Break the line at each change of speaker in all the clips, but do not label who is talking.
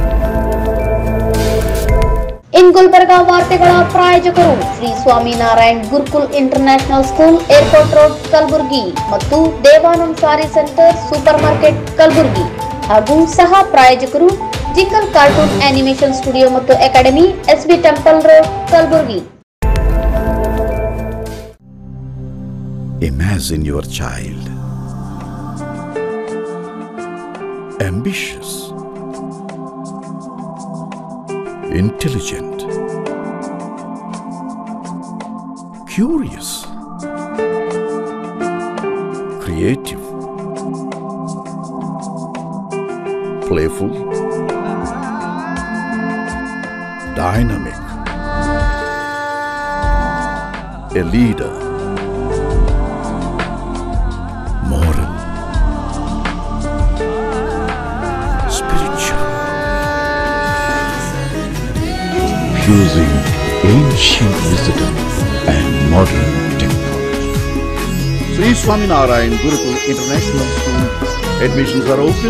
ಇನ್ ಗುಲ್ಬರ್ಗಾ ವಾರ್ತೆಗಳ ಪ್ರಾಯೋಜಕರು Shri Swaminarayan Gurukul international school airport road Kalaburagi ಮತ್ತು Devanand sari centre super market Kalaburagi ಹಾಗೂ ಸಹ ಪ್ರಾಯೋಜಕರು ಜಿಂಗಲ್ ಕಾರ್ಟೂನ್ ಅನಿಮೇಷನ್ ಸ್ಟುಡಿಯೋ ಮತ್ತು academy SB temple road Kalaburagi
Imagine your child. Ambitious. Intelligent. Curious. Creative. Playful. Dynamic. A leader. moral, spiritual, fusing ancient wisdom and modern technology. Sri Swaminarayan Gurukul International School admissions are open.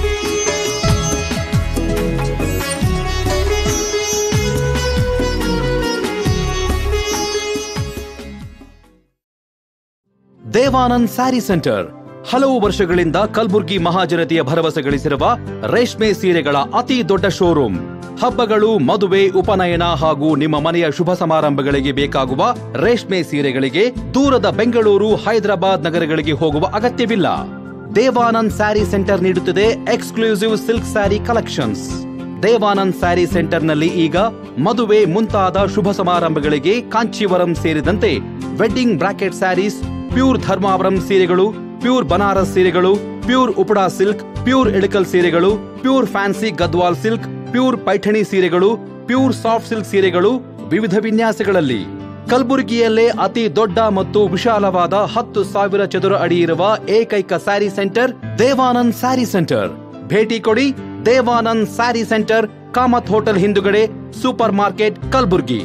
Devanand sari centre ಹಲವು ವರ್ಷಗಳಿಂದ ಕಲ್ಬುರ್ಗಿ ಮಹಾಜನತೆಯ ಭರವಸೆ ಗಳಿಸಿರುವ ರೇಷ್ಮೆ ಸೀರೆಗಳ ಅತಿ ದೊಡ್ಡ showroom ಹಬ್ಬಗಳು ಮದುವೆ ಉಪನಯನ ಹಾಗೂ ನಿಮ್ಮ ಮನೆಯ ಶುಭ ಸಮಾರಂಭಗಳಿಗೆ ಬೇಕಾಗುವ ರೇಷ್ಮೆ ಸೀರೆಗಳಿಗೆ ದೂರದ ಬೆಂಗಳೂರು ಹೈದರಾಬಾದ್ ನಗರಗಳಿಗೆ ಹೋಗುವ ಅಗತ್ಯವಿಲ್ಲ ದೇವಾನಂದ್ ಸ್ಯಾರಿ ಸೆಂಟರ್ ನೀಡುತ್ತಿದೆ exclusive silk sari collections Devanand sari ಸೆಂಟರ್ನಲ್ಲಿ ಈಗ ಮದುವೆ ಮುಂತಾದ ಶುಭ ಸಮಾರಂಭಗಳಿಗೆ ಕಾಂಚೀವರಂ ಸೇರಿದಂತೆ wedding brocade saris pure Dharmavaram ಸೀರೆಗಳು ಪ್ಯೂರ್ ಬನಾರಸ್ ಸೀರೆಗಳು pure Uppada silk pure Ilkal ಸೀರೆಗಳು pure fancy Gadwal silk pure Paithani ಸೀರೆಗಳು ಪ್ಯೂರ್ ಸಾಫ್ಟ್ ಸಿಲ್ಕ್ ಸೀರೆಗಳು ವಿವಿಧ ವಿನ್ಯಾಸಗಳಲ್ಲಿ ಕಲಬುರಗಿಯಲ್ಲೇ ಅತಿ ದೊಡ್ಡ ಮತ್ತು ವಿಶಾಲವಾದ ಹತ್ತು ಸಾವಿರ ಚದುರ ಅಡಿ ಇರುವ ಏಕೈಕ ಸ್ಯಾರಿ ಸೆಂಟರ್ ದೇವಾನಂದ್ ಸ್ಯಾರಿ ಸೆಂಟರ್ ಭೇಟಿ ಕೊಡಿ ದೇವಾನಂದ್ ಸ್ಯಾರಿ ಸೆಂಟರ್ ಕಾಮತ್ ಹೋಟೆಲ್ ಹಿಂದುಗಡೆ ಸೂಪರ್ ಮಾರ್ಕೆಟ್ ಕಲಬುರ್ಗಿ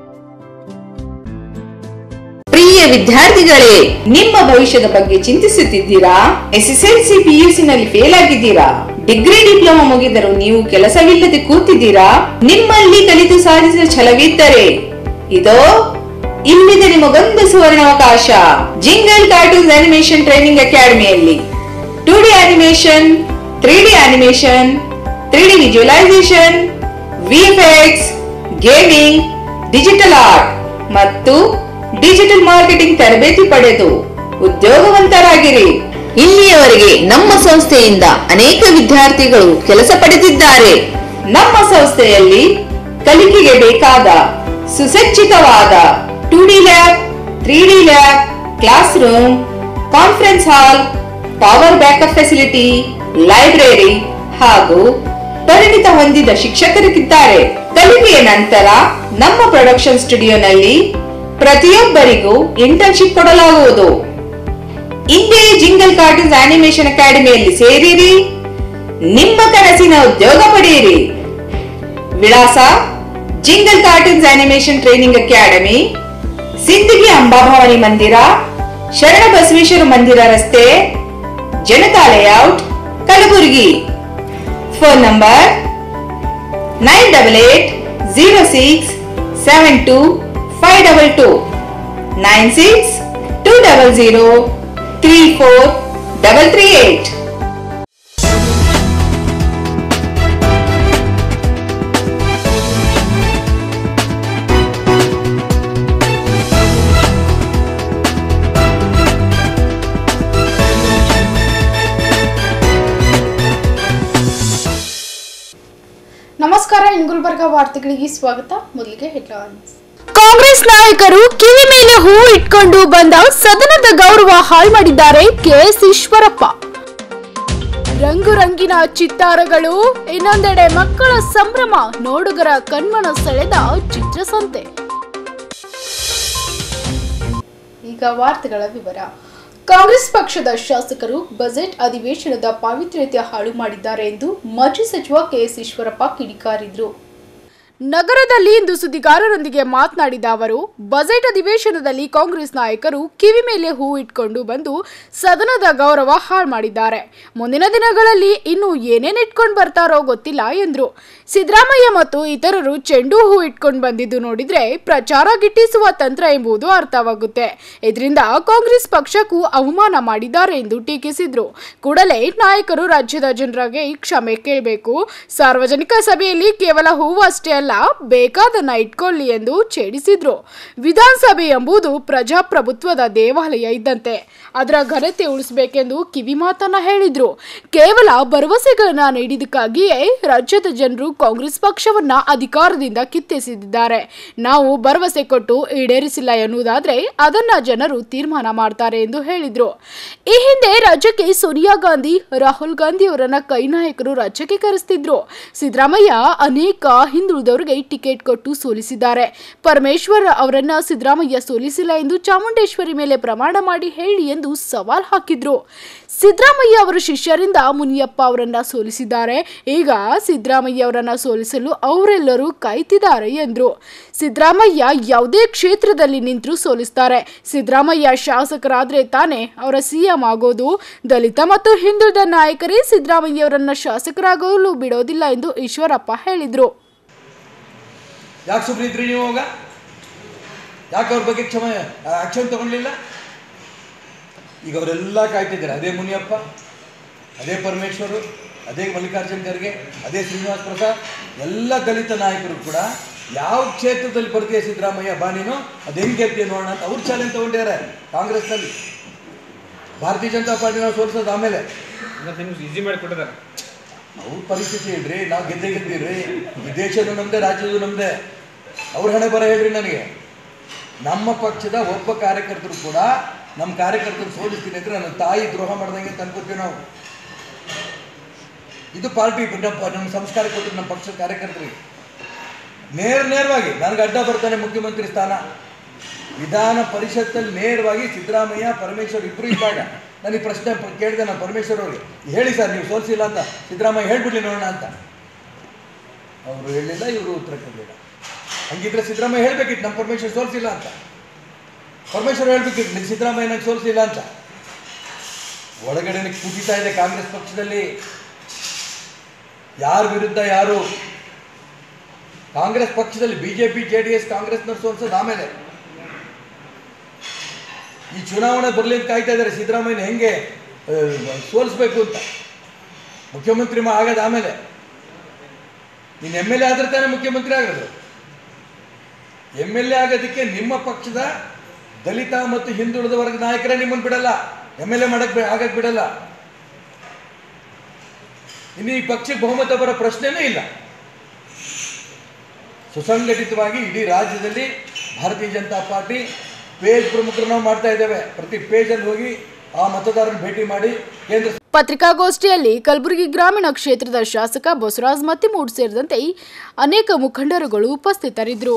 ಪ್ರಿಯ ವಿದ್ಯಾರ್ಥಿಗಳೇ ನಿಮ್ಮ ಭವಿಷ್ಯದ ಬಗ್ಗೆ ಚಿಂತಿಸುತ್ತಿದ್ದೀರಾ ಎಸ್ಎಸ್ಎಲ್ಸಿ ಪಿಯುಸಿ ನಲ್ಲಿ ಫೇಲ್ ಆಗಿದ್ದೀರಾ ಡಿಗ್ರಿ ಡಿಪ್ಲೊಮಾ ಮುಗಿದರೂ ನೀವು ಕೆಲಸವಿಲ್ಲದೆ ಕೂತಿದ್ದೀರಾ ನಿಮ್ಮಲ್ಲಿ ಕಲಿತು ಸಾಧಿಸಿದ ಛಲವಿದ್ದರೆ ಇದೋ ಇಲ್ಲಿದೆ ನಿಮಗೊಂದು ಸುವರ್ಣಾವಕಾಶ ಜಿಂಗಲ್ ಕಾರ್ಟೂನ್ಸ್ ಅನಿಮೇಷನ್ ಟ್ರೈನಿಂಗ್ ಅಕಾಡೆಮಿಯಲ್ಲಿ two D animation three D animation three D visualisation VFX gaming digital art ಮತ್ತು ಡಿಜಿಟಲ್ ಮಾರ್ಕೆಟಿಂಗ್ ತರಬೇತಿ ಪಡೆದು ಉದ್ಯೋಗವಂತರಾಗಿರಿ ಇಲ್ಲಿಯವರೆಗೆ ನಮ್ಮ ಸಂಸ್ಥೆಯಿಂದ ಅನೇಕ ವಿದ್ಯಾರ್ಥಿಗಳು ಕೆಲಸ ಪಡೆದಿದ್ದಾರೆ ನಮ್ಮ ಸಂಸ್ಥೆಯಲ್ಲಿ ಕಲಿಕೆಗೆ ಬೇಕಾದ ಸುಸಜ್ಜಿತವಾದ two D lab three D lab class room conference hall power backup facility library ಹಾಗೂ ಪರಿಣಿತ ಹೊಂದಿದ ಶಿಕ್ಷಕರಿದ್ದಾರೆ ಕಲಿಕೆಯ ನಂತರ ನಮ್ಮ ಪ್ರೊಡಕ್ಷನ್ ಸ್ಟುಡಿಯೋನಲ್ಲಿ ಪ್ರತಿಯೊಬ್ಬರಿಗೂ ಇಂಟರ್ನ್ಶಿಪ್ ಕೊಡಲಾಗುವುದು ಇಂದೇ ಜಿಂಗಲ್ ಕಾರ್ಟೂನ್ಸ್ ಅನಿಮೇಷನ್ ಅಕಾಡೆಮಿಯಲ್ಲಿ ಸೇರಿರಿ ನಿಮ್ಮ ಕನಸಿನ ಉದ್ಯೋಗ ಪಡೆಯಿರಿ ವಿಳಾಸ jingle cartoons animation training academy Sindagi Ambabhavani ಮಂದಿರ ಶರಣ ಬಸವೇಶ್ವರ ಮಂದಿರ ರಸ್ತೆ Janata layout Kalaburagi phone number nine double eight zero six seven two five double two nine six two double zero three four double three eight
ನಮಸ್ಕಾರ ಇನ್ ಗುಲ್ಬರ್ಗ ವಾರ್ತೆಗಳಿಗೆ ಸ್ವಾಗತ ಮೊದಲಿಗೆ ಹೆಡ್ಲೈನ್ಸ್
ಕಾಂಗ್ರೆಸ್ ನಾಯಕರು ಕಿವಿ ಮೇಲೆ ಹೂ ಇಟ್ಕೊಂಡು ಬಂದ ಸದನದ ಗೌರವ ಹಾಳು ಮಾಡಿದ್ದಾರೆ ಕೆಎಸ್ ಈಶ್ವರಪ್ಪ ರಂಗು ರಂಗಿನ ಚಿತ್ತಾರಗಳು ಇನ್ನೊಂದೆಡೆ ಮಕ್ಕಳ ಸಂಭ್ರಮ ನೋಡುಗರ ಕಣ್ಮನ ಸೆಳೆದ ಚಿತ್ರಸಂತೆ
ಈಗ ವಾರ್ತೆಗಳ ವಿವರ ಕಾಂಗ್ರೆಸ್ ಪಕ್ಷದ ಶಾಸಕರು ಬಜೆಟ್ ಅಧಿವೇಶನದ ಪಾವಿತ್ರ್ಯತೆ ಹಾಳು ಮಾಡಿದ್ದಾರೆ ಎಂದು ಮಾಜಿ ಸಚಿವ ಕೆಎಸ್ ಈಶ್ವರಪ್ಪ ಕಿಡಿಕಾರಿದ್ರು
ನಗರದಲ್ಲಿ ಇಂದು ಸುದ್ದಿಗಾರರೊಂದಿಗೆ ಮಾತನಾಡಿದ ಅವರು ಬಜೆಟ್ ಅಧಿವೇಶನದಲ್ಲಿ ಕಾಂಗ್ರೆಸ್ ನಾಯಕರು ಕಿವಿ ಮೇಲೆ ಹೂ ಇಟ್ಕೊಂಡು ಬಂದು ಸದನದ ಗೌರವ ಹಾಳು ಮಾಡಿದ್ದಾರೆ ಮುಂದಿನ ದಿನಗಳಲ್ಲಿ ಇನ್ನು ಏನೇನ್ ಇಟ್ಕೊಂಡು ಬರ್ತಾರೋ ಗೊತ್ತಿಲ್ಲ ಎಂದ್ರು ಸಿದ್ದರಾಮಯ್ಯ ಮತ್ತು ಇತರರು ಚೆಂಡು ಹೂ ಇಟ್ಕೊಂಡು ಬಂದಿದ್ದು ನೋಡಿದ್ರೆ ಪ್ರಚಾರ ಗಿಟ್ಟಿಸುವ ತಂತ್ರ ಎಂಬುದು ಅರ್ಥವಾಗುತ್ತೆ ಇದರಿಂದ ಕಾಂಗ್ರೆಸ್ ಪಕ್ಷಕ್ಕೂ ಅವಮಾನ ಮಾಡಿದ್ದಾರೆ ಎಂದು ಟೀಕಿಸಿದ್ರು ಕೂಡಲೇ ನಾಯಕರು ರಾಜ್ಯದ ಜನರಿಗೆ ಕ್ಷಮೆ ಕೇಳಬೇಕು ಸಾರ್ವಜನಿಕ ಸಭೆಯಲ್ಲಿ ಕೇವಲ ಹೂವು ಅಷ್ಟೇ ಅಲ್ಲ ಬೇಕಾದನ್ನ ಇಟ್ಕೊಳ್ಳಿ ಎಂದು ಛೇಡಿಸಿದ್ರು ವಿಧಾನಸಭೆ ಎಂಬುದು ಪ್ರಜಾಪ್ರಭುತ್ವದ ದೇವಾಲಯ ಇದ್ದಂತೆ ಅದರ ಘನತೆ ಉಳಿಸಬೇಕೆಂದು ಕಿವಿ ಮಾತನ್ನ ಹೇಳಿದ್ರು ಕೇವಲ ಭರವಸೆಗಳನ್ನ ನೀಡಿದಕ್ಕಾಗಿಯೇ ರಾಜ್ಯದ ಜನರು ಕಾಂಗ್ರೆಸ್ ಪಕ್ಷವನ್ನ ಅಧಿಕಾರದಿಂದ ಕಿತ್ತೆಸೆದಿದ್ದಾರೆ ನಾವು ಭರವಸೆ ಕೊಟ್ಟು ಈಡೇರಿಸಿಲ್ಲ ಎನ್ನುವುದಾದ್ರೆ ಅದನ್ನ ಜನರು ತೀರ್ಮಾನ ಮಾಡ್ತಾರೆ ಎಂದು ಹೇಳಿದ್ರು ಈ ಹಿಂದೆ ರಾಜ್ಯಕ್ಕೆ ಸೋನಿಯಾ ಗಾಂಧಿ ರಾಹುಲ್ ಗಾಂಧಿ ಅವರನ್ನ ಕೈ ನಾಯಕರು ರಾಜ್ಯಕ್ಕೆ ಕರೆಸ್ತಿದ್ರು ಸಿದ್ದರಾಮಯ್ಯ ಅನೇಕ ಹಿಂದುಳಿದವರಿಗೆ ಟಿಕೆಟ್ ಕೊಟ್ಟು ಸೋಲಿಸಿದ್ದಾರೆ ಪರಮೇಶ್ವರ್ ಅವರನ್ನ ಸಿದ್ದರಾಮಯ್ಯ ಸೋಲಿಸಿಲ್ಲ ಎಂದು ಚಾಮುಂಡೇಶ್ವರಿ ಮೇಲೆ ಪ್ರಮಾಣ ಮಾಡಿ ಹೇಳಿ ಎಂದು ಸವಾಲ್ ಹಾಕಿದ್ರು ಸಿದ್ದರಾಮಯ್ಯ ಅವರ ಶಿಷ್ಯರಿಂದ ಮುನಿಯಪ್ಪ ಅವರನ್ನ ಸೋಲಿಸಿದ್ದಾರೆ ಈಗ ಸಿದ್ದರಾಮಯ್ಯ ಅವರನ್ನ ಸೋಲಿಸಲು ಅವರೆಲ್ಲರೂ ಕಾಯ್ತಿದ್ದಾರೆ ಎಂದ್ರು ಸಿದ್ದರಾಮಯ್ಯ ಯಾವುದೇ ಕ್ಷೇತ್ರದಲ್ಲಿ ನಿಂತರೂ ಸೋಲಿಸ್ತಾರೆ ಸಿದ್ದರಾಮಯ್ಯ ಶಾಸಕರಾದ್ರೆ ತಾನೇ ಅವರ ಸಿಎಂ ಆಗೋದು ದಲಿತ ಮತ್ತು ಹಿಂದುಳಿದ ನಾಯಕರೇ ಸಿದ್ದರಾಮಯ್ಯ ಅವರನ್ನ ಶಾಸಕರಾಗಲು ಬಿಡೋದಿಲ್ಲ ಎಂದು ಈಶ್ವರಪ್ಪ ಹೇಳಿದ್ರು
ಯಾಕೆ ಸುಮ್ಮನೆ ಇದ್ರಿ ನೀವು ಅವಾಗ ಯಾಕೆ ಅವ್ರ ಬಗ್ಗೆ ಕ್ಷಮ ಆಕ್ಷನ್ ತಗೊಳ್ಲಿಲ್ಲ ಈಗ ಅವರೆಲ್ಲ ಕಾಯ್ತಿದ್ದಾರೆ ಅದೇ ಮುನಿಯಪ್ಪ ಅದೇ ಪರಮೇಶ್ವರು ಅದೇ ಮಲ್ಲಿಕಾರ್ಜುನ್ ಖರ್ಗೆ ಅದೇ ಶ್ರೀನಿವಾಸ್ ಪ್ರಸಾದ್ ಎಲ್ಲ ದಲಿತ ನಾಯಕರು ಕೂಡ ಯಾವ ಕ್ಷೇತ್ರದಲ್ಲಿ ಬರ್ತೀಯ ಸಿದ್ದರಾಮಯ್ಯ ಬಾ ನೀನು ಅದು ಹೆಂಗೆ ಗೆಲ್ತೀಯ ನೋಡೋಣ ಅಂತ ಅವ್ರು ಚಾಲೆಂಜ್ ತಗೊಂಡಿದ್ದಾರೆ ಕಾಂಗ್ರೆಸ್ನಲ್ಲಿ ಭಾರತೀಯ ಜನತಾ ಪಾರ್ಟಿ ನಾವು ಸೋಲ್ಸೋದು ಆಮೇಲೆ
ಈಸಿ ಮಾಡಿ ಕೊಟ್ಟಿದ್ದಾರೆ
ಅವ್ರ ಪರಿಸ್ಥಿತಿ ಹೇಳ್ರಿ ನಾವು ಗೆದ್ದೆ ಗೆದ್ದಿರಿ ಈ ದೇಶನೂ ನಮ್ದೇ ರಾಜ್ಯದ ನಮ್ದೇ ಅವ್ರ ಹಣೆ ಬರ ಹೇಳ್ರಿ ನನಗೆ ನಮ್ಮ ಪಕ್ಷದ ಒಬ್ಬ ಕಾರ್ಯಕರ್ತರು ಕೂಡ ನಮ್ಮ ಕಾರ್ಯಕರ್ತರು ಸೋಲಿಸ್ತೀನಿ ಅಂದ್ರೆ ನನ್ನ ತಾಯಿ ದ್ರೋಹ ಮಾಡ್ದಂಗೆ ಅಂತ ಅನ್ಕೋತೀವಿ ನಾವು ಇದು ಪಾರ್ಟಿ ನಮ್ಮ ನಮ್ಮ ಸಂಸ್ಕಾರ ಕೊಟ್ಟರು ನಮ್ಮ ಪಕ್ಷದ ಕಾರ್ಯಕರ್ತರಿಗೆ ನೇರ ನೇರವಾಗಿ ನನಗೆ ಅಡ್ಡ ಬರ್ತಾನೆ ಮುಖ್ಯಮಂತ್ರಿ ಸ್ಥಾನ ವಿಧಾನ ಪರಿಷತ್ತಲ್ಲಿ ನೇರವಾಗಿ ಸಿದ್ದರಾಮಯ್ಯ ಪರಮೇಶ್ವರ್ ಇಬ್ಬರು ಇದ್ದಾಗ ನನಗೆ ಪ್ರಶ್ನೆ ಪ- ಕೇಳಿದೆ ನಾನು ಪರಮೇಶ್ವರ್ ಅವ್ರಿಗೆ ಹೇಳಿ ಸರ್ ನೀವು ಸೋಲಿಸಿಲ್ಲ ಅಂತ ಸಿದ್ದರಾಮಯ್ಯ ಹೇಳ್ಬಿಡ್ಲಿ ನೋಡೋಣ ಅಂತ ಅವರು ಹೇಳಿಲ್ಲ ಇವರು ಉತ್ತರ ಕೊಡಲಿಲ್ಲ ಹಂಗಿದ್ರೆ ಸಿದ್ದರಾಮಯ್ಯ ಹೇಳ್ಬೇಕಿತ್ತು ನಮ್ಮ ಪರಮೇಶ್ವರ್ ಸೋಲಿಸಿಲ್ಲ ಅಂತ ಪರಮೇಶ್ವರ್ ಹೇಳ್ಬೇಕಿತ್ತು ನಿಮ್ಮ ಸಿದ್ದರಾಮಯ್ಯ ನಂಗೆ ಸೋಲಿಸಿಲ್ಲ ಅಂತ ಒಳಗಡೆ ಕುದಿತಾ ಇದೆ ಕಾಂಗ್ರೆಸ್ ಪಕ್ಷದಲ್ಲಿ ಯಾರ ವಿರುದ್ಧ ಯಾರು ಕಾಂಗ್ರೆಸ್ ಪಕ್ಷದಲ್ಲಿ ಬಿಜೆಪಿ ಜೆ ಡಿ ಎಸ್ ಕಾಂಗ್ರೆಸ್ನವ್ರು ಸೋಲ್ಸೋದು ಆಮೇಲೆ ಈ ಚುನಾವಣೆ ಬರಲಿ ಅಂತ ಕಾಯ್ತಾ ಇದ್ದಾರೆ ಸಿದ್ದರಾಮಯ್ಯನ ಹೆಂಗೆ ಆ, ಸೋಲಿಸ್ಬೇಕು ಅಂತ ಮುಖ್ಯಮಂತ್ರಿ ಮಾ ಆಗೋದು ಆಮೇಲೆ ನೀನು ಎಮ್ ಎಲ್ ಎ ಆದ್ರೆ ತಾನೇ ಮುಖ್ಯಮಂತ್ರಿ ಆಗೋದು ಎಮ್ ಎಲ್ ಎ ಆಗೋದಕ್ಕೆ ನಿಮ್ಮ ಪಕ್ಷದ ದಲಿತ ಮತ್ತು ಹಿಂದುಳಿದ ವರ್ಗದ ನಾಯಕರೇ ನಿಮ್ಮನ್ನು ಬಿಡಲ್ಲ ಎಮ್ ಎಲ್ ಎ ಮಾಡಕ್ ಬಿ- ಆಗಕ್ ಬಿಡಲ್ಲ ಇನ್ನು ಈ ಪಕ್ಷಕ್ಕೆ ಬಹುಮತ ಬರೋ ಪ್ರಶ್ನೆನೇ ಇಲ್ಲ ಸುಸಂಘಟಿತವಾಗಿ ಇಡೀ ರಾಜ್ಯದಲ್ಲಿ ಭಾರತೀಯ ಜನತಾ ಪಾರ್ಟಿ ಪೇಜ್ ಪ್ರಮುಖರು ನಾವು ಮಾಡ್ತಾ ಇದ್ದೇವೆ ಪ್ರತಿ ಪೇಜಲ್ಲಿ ಹೋಗಿ ಆ ಮತದಾರನ ಭೇಟಿ ಮಾಡಿ ಕೇಂದ್ರ
ಪತ್ರಿಕಾಗೋಷ್ಠಿಯಲ್ಲಿ ಕಲಬುರಗಿ ಗ್ರಾಮೀಣ ಕ್ಷೇತ್ರದ ಶಾಸಕ ಬಸವರಾಜ್ ಮತ್ತಿಮೂಡ್ ಸೇರಿದಂತೆ ಅನೇಕ ಮುಖಂಡರುಗಳು ಉಪಸ್ಥಿತರಿದ್ದರು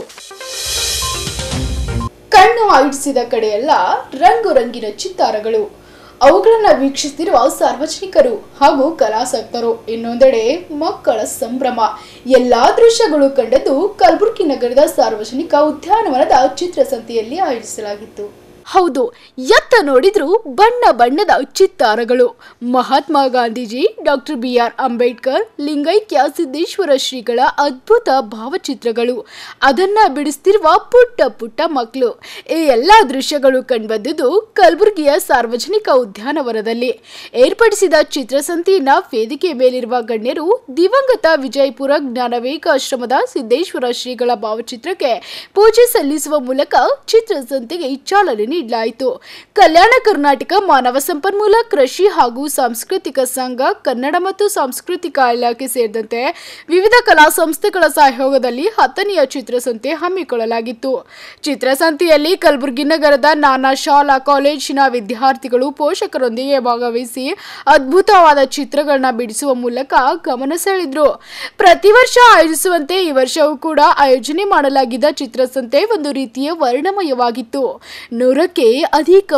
ಕಣ್ಣು ಆಡಿಸಿದ ಕಡೆಯೆಲ್ಲ ರಂಗು ರಂಗಿನ ಚಿತ್ತಾರಗಳು ಅವುಗಳನ್ನು ವೀಕ್ಷಿಸುತ್ತಿರುವ ಸಾರ್ವಜನಿಕರು ಹಾಗೂ ಕಲಾಸಕ್ತರು ಇನ್ನೊಂದೆಡೆ ಮಕ್ಕಳ ಸಂಭ್ರಮ ಎಲ್ಲಾ ದೃಶ್ಯಗಳು ಕಂಡದ್ದು ಕಲಬುರಗಿ ನಗರದ ಸಾರ್ವಜನಿಕ ಉದ್ಯಾನವನದ ಚಿತ್ರಸಂತೆಯಲ್ಲಿ ಆಯೋಜಿಸಲಾಗಿತ್ತು
ಹೌದು ಎತ್ತ ನೋಡಿದ್ರು ಬಣ್ಣ ಬಣ್ಣದ ಚಿತ್ತಾರಗಳು Mahatma Gandhiji doctor B R Ambedkar ಲಿಂಗೈಕ್ಯ ಸಿದ್ದೇಶ್ವರ ಶ್ರೀಗಳ ಅದ್ಭುತ ಭಾವಚಿತ್ರಗಳು ಅದನ್ನ ಬಿಡಿಸ್ತಿರುವ ಪುಟ್ಟ ಪುಟ್ಟ ಮಕ್ಕಳು ಈ ಎಲ್ಲ ದೃಶ್ಯಗಳು ಕಂಡುಬಂದಿದ್ದು ಕಲಬುರಗಿಯ ಸಾರ್ವಜನಿಕ ಉದ್ಯಾನವನದಲ್ಲಿ ಏರ್ಪಡಿಸಿದ ಚಿತ್ರಸಂತೆಯನ್ನ ವೇದಿಕೆ ಮೇಲಿರುವ ಗಣ್ಯರು ದಿವಂಗತ ವಿಜಯಪುರ ಜ್ಞಾನವೇಕಾಶ್ರಮದ ಸಿದ್ದೇಶ್ವರ ಶ್ರೀಗಳ ಭಾವಚಿತ್ರಕ್ಕೆ ಪೂಜೆ ಸಲ್ಲಿಸುವ ಮೂಲಕ ಚಿತ್ರಸಂತೆಗೆ ಚಾಲನೆ ನೀಡಲಾಯಿತು ಕಲ್ಯಾಣ ಕರ್ನಾಟಕ ಮಾನವ ಸಂಪನ್ಮೂಲ ಕೃಷಿ ಹಾಗೂ ಸಾಂಸ್ಕೃತಿಕ ಸಂಘ ಕನ್ನಡ ಮತ್ತು ಸಾಂಸ್ಕೃತಿಕ ಇಲಾಖೆ ಸೇರಿದಂತೆ ವಿವಿಧ ಕಲಾ ಸಂಸ್ಥೆಗಳ ಸಹಯೋಗದಲ್ಲಿ ಹತ್ತನೆಯ ಚಿತ್ರಸಂತೆ ಹಮ್ಮಿಕೊಳ್ಳಲಾಗಿತ್ತು ಚಿತ್ರಸಂತೆಯಲ್ಲಿ ಕಲಬುರಗಿ ನಗರದ ನಾನಾ ಶಾಲಾ ಕಾಲೇಜಿನ ವಿದ್ಯಾರ್ಥಿಗಳು ಪೋಷಕರೊಂದಿಗೆ ಭಾಗವಹಿಸಿ ಅದ್ಭುತವಾದ ಚಿತ್ರಗಳನ್ನ ಬಿಡಿಸುವ ಮೂಲಕ ಗಮನ ಸೆಳೆದ್ರು ಪ್ರತಿ ವರ್ಷ ಆಯೋಜಿಸುವಂತೆ ಈ ವರ್ಷವೂ ಕೂಡ ಆಯೋಜನೆ ಮಾಡಲಾಗಿದ್ದ ಚಿತ್ರಸಂತೆ ಒಂದು ರೀತಿಯ ವರ್ಣಮಯವಾಗಿತ್ತು ನೂರಕ್ಕೆ ಅಧಿಕ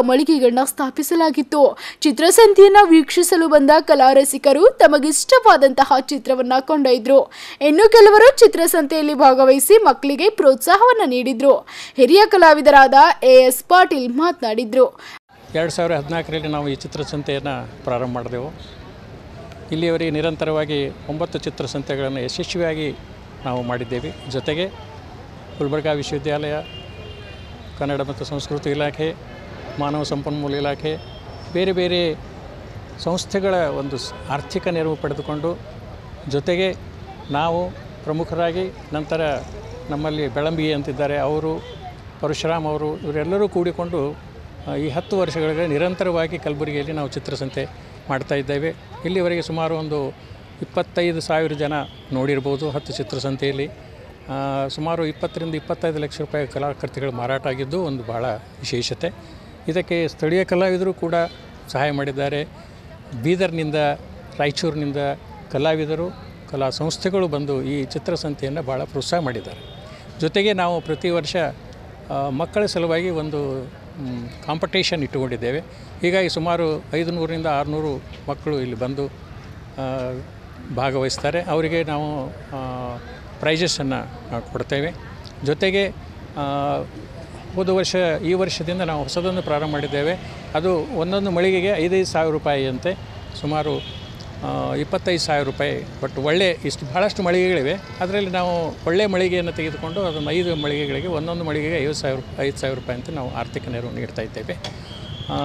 ಮಳಿಗೆಗಳನ್ನ ಸ್ಥಾಪಿಸಲಾಗಿತ್ತು ಚಿತ್ರಸಂತೆಯನ್ನ ವೀಕ್ಷಿಸಲು ಬಂದ ಕಲಾ ರಸಿಕರು ತಮಗಿಷ್ಟವಾದಂತಹ ಚಿತ್ರವನ್ನ ಕೊಂಡೊಯ್ದ್ರು ಇನ್ನು ಕೆಲವರು ಚಿತ್ರಸಂತೆಯಲ್ಲಿ ಭಾಗವಹಿಸಿ ಮಕ್ಕಳಿಗೆ ಪ್ರೋತ್ಸಾಹವನ್ನ ನೀಡಿದ್ರು ಹಿರಿಯ ಕಲಾವಿದರಾದ ಎ ಎಸ್ ಪಾಟೀಲ್ ಮಾತನಾಡಿದ್ರು
ಎರಡು ಸಾವಿರ ಹದಿನಾಲ್ಕರಲ್ಲಿ ನಾವು ಈ ಚಿತ್ರಸಂತೆಯನ್ನು ಪ್ರಾರಂಭ ಮಾಡಿದೆವು ಇಲ್ಲಿಯವರೆಗೆ ನಿರಂತರವಾಗಿ ಒಂಬತ್ತು ಚಿತ್ರಸಂತೆಗಳನ್ನು ಯಶಸ್ವಿಯಾಗಿ ನಾವು ಮಾಡಿದ್ದೇವೆ ಜೊತೆಗೆ ಗುಲ್ಬರ್ಗಾ ವಿಶ್ವವಿದ್ಯಾಲಯ ಕನ್ನಡ ಮತ್ತು ಸಂಸ್ಕೃತಿ ಇಲಾಖೆ ಮಾನವ ಸಂಪನ್ಮೂಲ ಇಲಾಖೆ ಬೇರೆ ಬೇರೆ ಸಂಸ್ಥೆಗಳ ಒಂದು ಸ್- ಆರ್ಥಿಕ ನೆರವು ಪಡೆದುಕೊಂಡು ಜೊತೆಗೆ ನಾವು ಪ್ರಮುಖರಾಗಿ ನಂತರ ನಮ್ಮಲ್ಲಿ ಬೆಳಂಬಿಗೆ ಅಂತಿದ್ದಾರೆ ಅವರು ಪರಶುರಾಮ್ ಅವರು ಇವರೆಲ್ಲರೂ ಕೂಡಿಕೊಂಡು ಆ, ಈ ಹತ್ತು ವರ್ಷಗಳಿಗೆ ನಿರಂತರವಾಗಿ ಕಲಬುರಗಿಯಲ್ಲಿ ನಾವು ಚಿತ್ರಸಂತೆ ಮಾಡ್ತಾ ಇದ್ದೇವೆ ಇಲ್ಲಿವರೆಗೆ ಸುಮಾರು ಒಂದು ಇಪ್ಪತ್ತೈದು ಸಾವಿರ ಜನ ನೋಡಿರ್ಬೋದು ಹತ್ತು ಚಿತ್ರಸಂತೆಯಲ್ಲಿ ಆ, ಸುಮಾರು ಇಪ್ಪತ್ತರಿಂದ ಇಪ್ಪತ್ತೈದು ಲಕ್ಷ ರೂಪಾಯಿ ಕಲಾಕೃತಿಗಳು ಮಾರಾಟ ಆಗಿದ್ದು ಒಂದು ಭಾಳ ವಿಶೇಷತೆ ಇದಕ್ಕೆ ಸ್ಥಳೀಯ ಕಲಾವಿದರು ಕೂಡ ಸಹಾಯ ಮಾಡಿದ್ದಾರೆ ಬೀದರ್ನಿಂದ ರಾಯಚೂರಿನಿಂದ ಕಲಾವಿದರು ಕಲಾ ಸಂಸ್ಥೆಗಳು ಬಂದು ಈ ಚಿತ್ರಸಂತೆಯನ್ನು ಭಾಳ ಪ್ರೋತ್ಸಾಹ ಮಾಡಿದ್ದಾರೆ ಜೊತೆಗೆ ನಾವು ಪ್ರತಿ ವರ್ಷ ಆ, ಮಕ್ಕಳ ಸಲುವಾಗಿ ಒಂದು ಕಾಂಪಿಟೇಷನ್ ಇಟ್ಟುಕೊಂಡಿದ್ದೇವೆ ಹೀಗಾಗಿ ಸುಮಾರು ಐದು ನೂರರಿಂದ ಆರುನೂರು ಮಕ್ಕಳು ಇಲ್ಲಿ ಬಂದು ಆ, ಭಾಗವಹಿಸ್ತಾರೆ ಅವರಿಗೆ ನಾವು ಪ್ರೈಜಸನ್ನು ಕೊಡ್ತೇವೆ ಜೊತೆಗೆ ಆ, ಹೋದ ವರ್ಷ ಈ ವರ್ಷದಿಂದ ನಾವು ಹೊಸದೊಂದು ಪ್ರಾರಂಭ ಮಾಡಿದ್ದೇವೆ ಅದು ಒಂದೊಂದು ಮಳಿಗೆಗೆ ಐದೈದು ಸಾವಿರ ರೂಪಾಯಿಯಂತೆ ಸುಮಾರು ಆ, ಇಪ್ಪತ್ತೈದು ಸಾವಿರ ರೂಪಾಯಿ ಬಟ್ ಒಳ್ಳೆ ಇಷ್ಟು ಭಾಳಷ್ಟು ಮಳಿಗೆಗಳಿವೆ ಅದರಲ್ಲಿ ನಾವು ಒಳ್ಳೆಯ ಮಳಿಗೆಯನ್ನು ತೆಗೆದುಕೊಂಡು ಅದನ್ನು ಐದು ಮಳಿಗೆಗಳಿಗೆ ಒಂದೊಂದು ಮಳಿಗೆಗೆ ಐವತ್ತು ಸಾವಿರ ಐದು ಸಾವಿರ ರೂಪಾಯಿ ಅಂತ ನಾವು ಆರ್ಥಿಕ ನೆರವು ನೀಡ್ತಾ ಇದ್ದೇವೆ ಆ,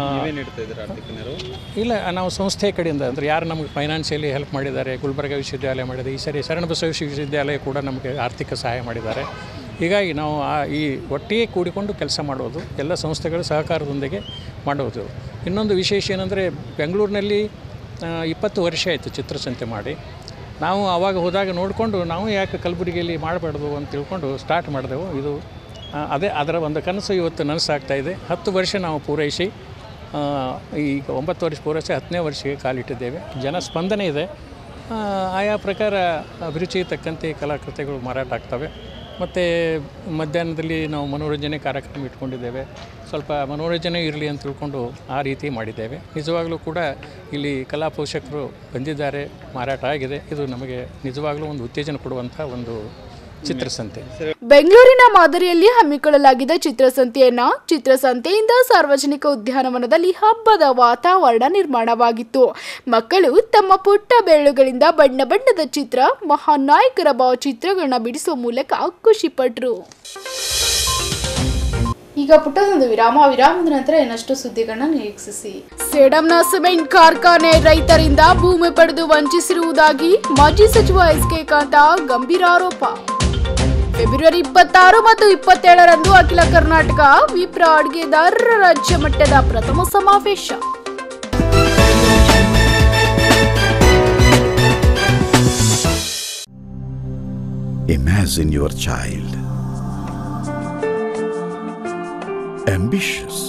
ಇಲ್ಲ ನಾವು ಸಂಸ್ಥೆ ಕಡೆಯಿಂದ ಅಂದರೆ ಯಾರು ನಮಗೆ ಫೈನಾನ್ಷಿಯಲಿ ಹೆಲ್ಪ್ ಮಾಡಿದ್ದಾರೆ ಗುಲ್ಬರ್ಗ ವಿಶ್ವವಿದ್ಯಾಲಯ ಮಾಡಿದೆ ಈ ಸರಿ ಶರಣಬಸವ ವಿಶ್ವವಿದ್ಯಾಲಯ ಕೂಡ ನಮಗೆ ಆರ್ಥಿಕ ಸಹಾಯ ಮಾಡಿದ್ದಾರೆ ಹೀಗಾಗಿ ನಾವು ಆ ಈ ಒಟ್ಟಿಗೆ ಕೂಡಿಕೊಂಡು ಕೆಲಸ ಮಾಡೋದು ಎಲ್ಲ ಸಂಸ್ಥೆಗಳ ಸಹಕಾರದೊಂದಿಗೆ ಮಾಡೋದು ಇನ್ನೊಂದು ವಿಶೇಷ ಏನಂದರೆ ಬೆಂಗಳೂರಿನಲ್ಲಿ ಆ, ಇಪ್ಪತ್ತು ವರ್ಷ ಆಯಿತು ಚಿತ್ರಸಂತೆ ಮಾಡಿ ನಾವು ಆವಾಗ ಹೋದಾಗ ನೋಡಿಕೊಂಡು ನಾವು ಯಾಕೆ ಕಲಬುರಗಿಯಲ್ಲಿ ಮಾಡಬಾರ್ದು ಅಂತ ತಿಳ್ಕೊಂಡು ಸ್ಟಾರ್ಟ್ ಮಾಡಿದೆವು ಇದು ಆ, ಅದೇ ಅದರ ಒಂದು ಕನಸು ಇವತ್ತು ನನಸಾಗ್ತಾ ಇದೆ ಹತ್ತು ವರ್ಷ ನಾವು ಪೂರೈಸಿ ಆ, ಈಗ ಒಂಬತ್ತು ವರ್ಷ ಪೂರೈಸಿ ಹತ್ತನೇ ವರ್ಷಕ್ಕೆ ಕಾಲಿಟ್ಟಿದ್ದೇವೆ ಜನ ಸ್ಪಂದನೆ ಇದೆ ಆ, ಆಯಾ ಪ್ರಕಾರ ಅಭಿರುಚಿಗೆ ತಕ್ಕಂತೆ ಕಲಾಕೃತಿಗಳು ಮಾರಾಟ ಆಗ್ತವೆ ಮತ್ತು ಮಧ್ಯಾಹ್ನದಲ್ಲಿ ನಾವು ಮನೋರಂಜನೆ ಕಾರ್ಯಕ್ರಮ ಇಟ್ಕೊಂಡಿದ್ದೇವೆ ಸ್ವಲ್ಪ ಮನೋರಂಜನೆ ಇರಲಿ ಅಂತ ತಿಳ್ಕೊಂಡು ಆ ರೀತಿ ಮಾಡಿದ್ದೇವೆ ನಿಜವಾಗಲೂ ಕೂಡ ಇಲ್ಲಿ ಕಲಾ ಪೋಷಕರು ಬಂದಿದ್ದಾರೆ ಮಾರಾಟ ಆಗಿದೆ ಇದು ನಮಗೆ ನಿಜವಾಗಲೂ ಒಂದು ಉತ್ತೇಜನ ಕೊಡುವಂಥ ಒಂದು ಚಿತ್ರಸಂತೆ
ಬೆಂಗಳೂರಿನ ಮಾದರಿಯಲ್ಲಿ ಹಮ್ಮಿಕೊಳ್ಳಲಾಗಿದ್ದ ಚಿತ್ರಸಂತೆಯನ್ನ ಚಿತ್ರಸಂತೆಯಿಂದ ಸಾರ್ವಜನಿಕ ಉದ್ಯಾನವನದಲ್ಲಿ ಹಬ್ಬದ ವಾತಾವರಣ ನಿರ್ಮಾಣವಾಗಿತ್ತು ಮಕ್ಕಳು ತಮ್ಮ ಪುಟ್ಟ ಬೆರಳುಗಳಿಂದ ಬಣ್ಣ ಬಣ್ಣದ ಚಿತ್ರ ಮಹಾನಾಯಕರ ಭಾವಚಿತ್ರಗಳನ್ನ ಬಿಡಿಸುವ ಮೂಲಕ ಖುಷಿಪಟ್ರು
ಈಗ ಪುಟ್ಟದೊಂದು ವಿರಾಮ ವಿರಾಮದ ನಂತರ ಇನ್ನಷ್ಟು ಸುದ್ದಿಗಳನ್ನ ನಿರೀಕ್ಷಿಸಿ
ಸೇಡಂನ ಸಿಮೆಂಟ್ ಕಾರ್ಖಾನೆ ರೈತರಿಂದ ಭೂಮಿ ಪಡೆದು ವಂಚಿಸಿರುವುದಾಗಿ ಮಾಜಿ ಸಚಿವ ಎಸ್ ಕೆ ಕಾಂತ ಗಂಭೀರ ಆರೋಪ ಫೆಬ್ರವರಿ ಇಪ್ಪತ್ತಾರು ಮತ್ತು ಇಪ್ಪತ್ತೇಳರಂದು ಅಖಿಲ ಕರ್ನಾಟಕ ವಿಪ್ರ ಅಡುಗೆದಾರರ ರಾಜ್ಯ ಮಟ್ಟದ ಪ್ರಥಮ ಸಮಾವೇಶ
Imagine your child. Ambitious.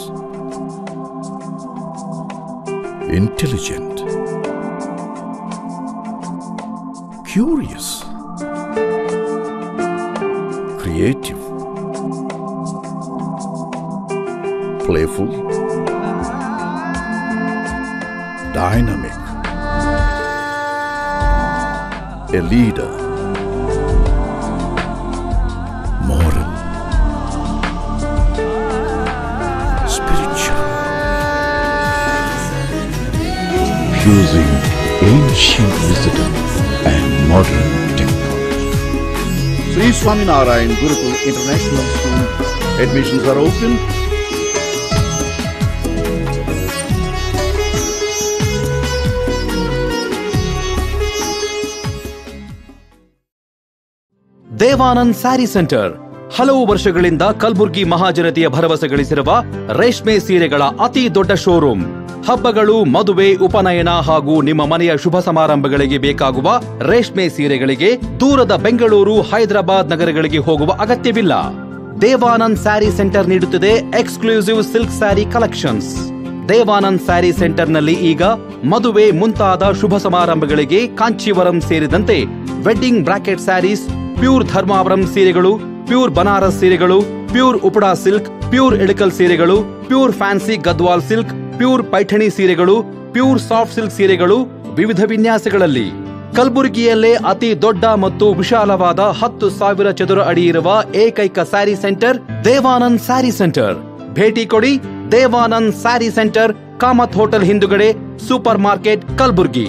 Intelligent. Curious. Creative. Playful. Dynamic. A leader. moral, spiritual, fusing ancient wisdom and modern technology. Sri Swaminarayan Gurukul International School admissions are open.
Devanand sari centre ಹಲವು ವರ್ಷಗಳಿಂದ ಕಲ್ಬುರ್ಗಿ ಮಹಾಜನತೆಯ ಭರವಸೆ ಗಳಿಸಿರುವ ರೇಷ್ಮೆ ಸೀರೆಗಳ ಅತಿ ದೊಡ್ಡ ಶೋರೂಮ್ ಹಬ್ಬಗಳು ಮದುವೆ ಉಪನಯನ ಹಾಗೂ ನಿಮ್ಮ ಮನೆಯ ಶುಭ ಸಮಾರಂಭಗಳಿಗೆ ಬೇಕಾಗುವ ರೇಷ್ಮೆ ಸೀರೆಗಳಿಗೆ ದೂರದ ಬೆಂಗಳೂರು ಹೈದರಾಬಾದ್ ನಗರಗಳಿಗೆ ಹೋಗುವ ಅಗತ್ಯವಿಲ್ಲ ದೇವಾನಂದ್ ಸ್ಯಾರಿ ಸೆಂಟರ್ ನೀಡುತ್ತಿದೆ exclusive silk sari collections Devanand sari ಸೆಂಟರ್ನಲ್ಲಿ ಈಗ ಮದುವೆ ಮುಂತಾದ ಶುಭ ಸಮಾರಂಭಗಳಿಗೆ ಕಾಂಚೀವರಂ ಸೇರಿದಂತೆ wedding brocade saris pure Dharmavaram ಸೀರೆಗಳು ಪ್ಯೂರ್ ಬನಾರಸ್ ಸೀರೆಗಳು pure Uppada silk pure Ilkal ಸೀರೆಗಳು pure fancy Gadwal silk pure Paithani ಸೀರೆಗಳು ಪ್ಯೂರ್ ಸಾಫ್ಟ್ ಸಿಲ್ಕ್ ಸೀರೆಗಳು ವಿವಿಧ ವಿನ್ಯಾಸಗಳಲ್ಲಿ ಕಲಬುರಗಿಯಲ್ಲೇ ಅತಿ ದೊಡ್ಡ ಮತ್ತು ವಿಶಾಲವಾದ ಹತ್ತು ಸಾವಿರ ಚದುರ ಅಡಿ ಇರುವ ಏಕೈಕ ಸ್ಯಾರಿ ಸೆಂಟರ್ ದೇವಾನಂದ್ ಸ್ಯಾರಿ ಸೆಂಟರ್ ಭೇಟಿ ಕೊಡಿ ದೇವಾನಂದ್ ಸ್ಯಾರಿ ಸೆಂಟರ್ ಕಾಮತ್ ಹೋಟೆಲ್ ಹಿಂದುಗಡೆ ಸೂಪರ್ ಮಾರ್ಕೆಟ್ ಕಲಬುರ್ಗಿ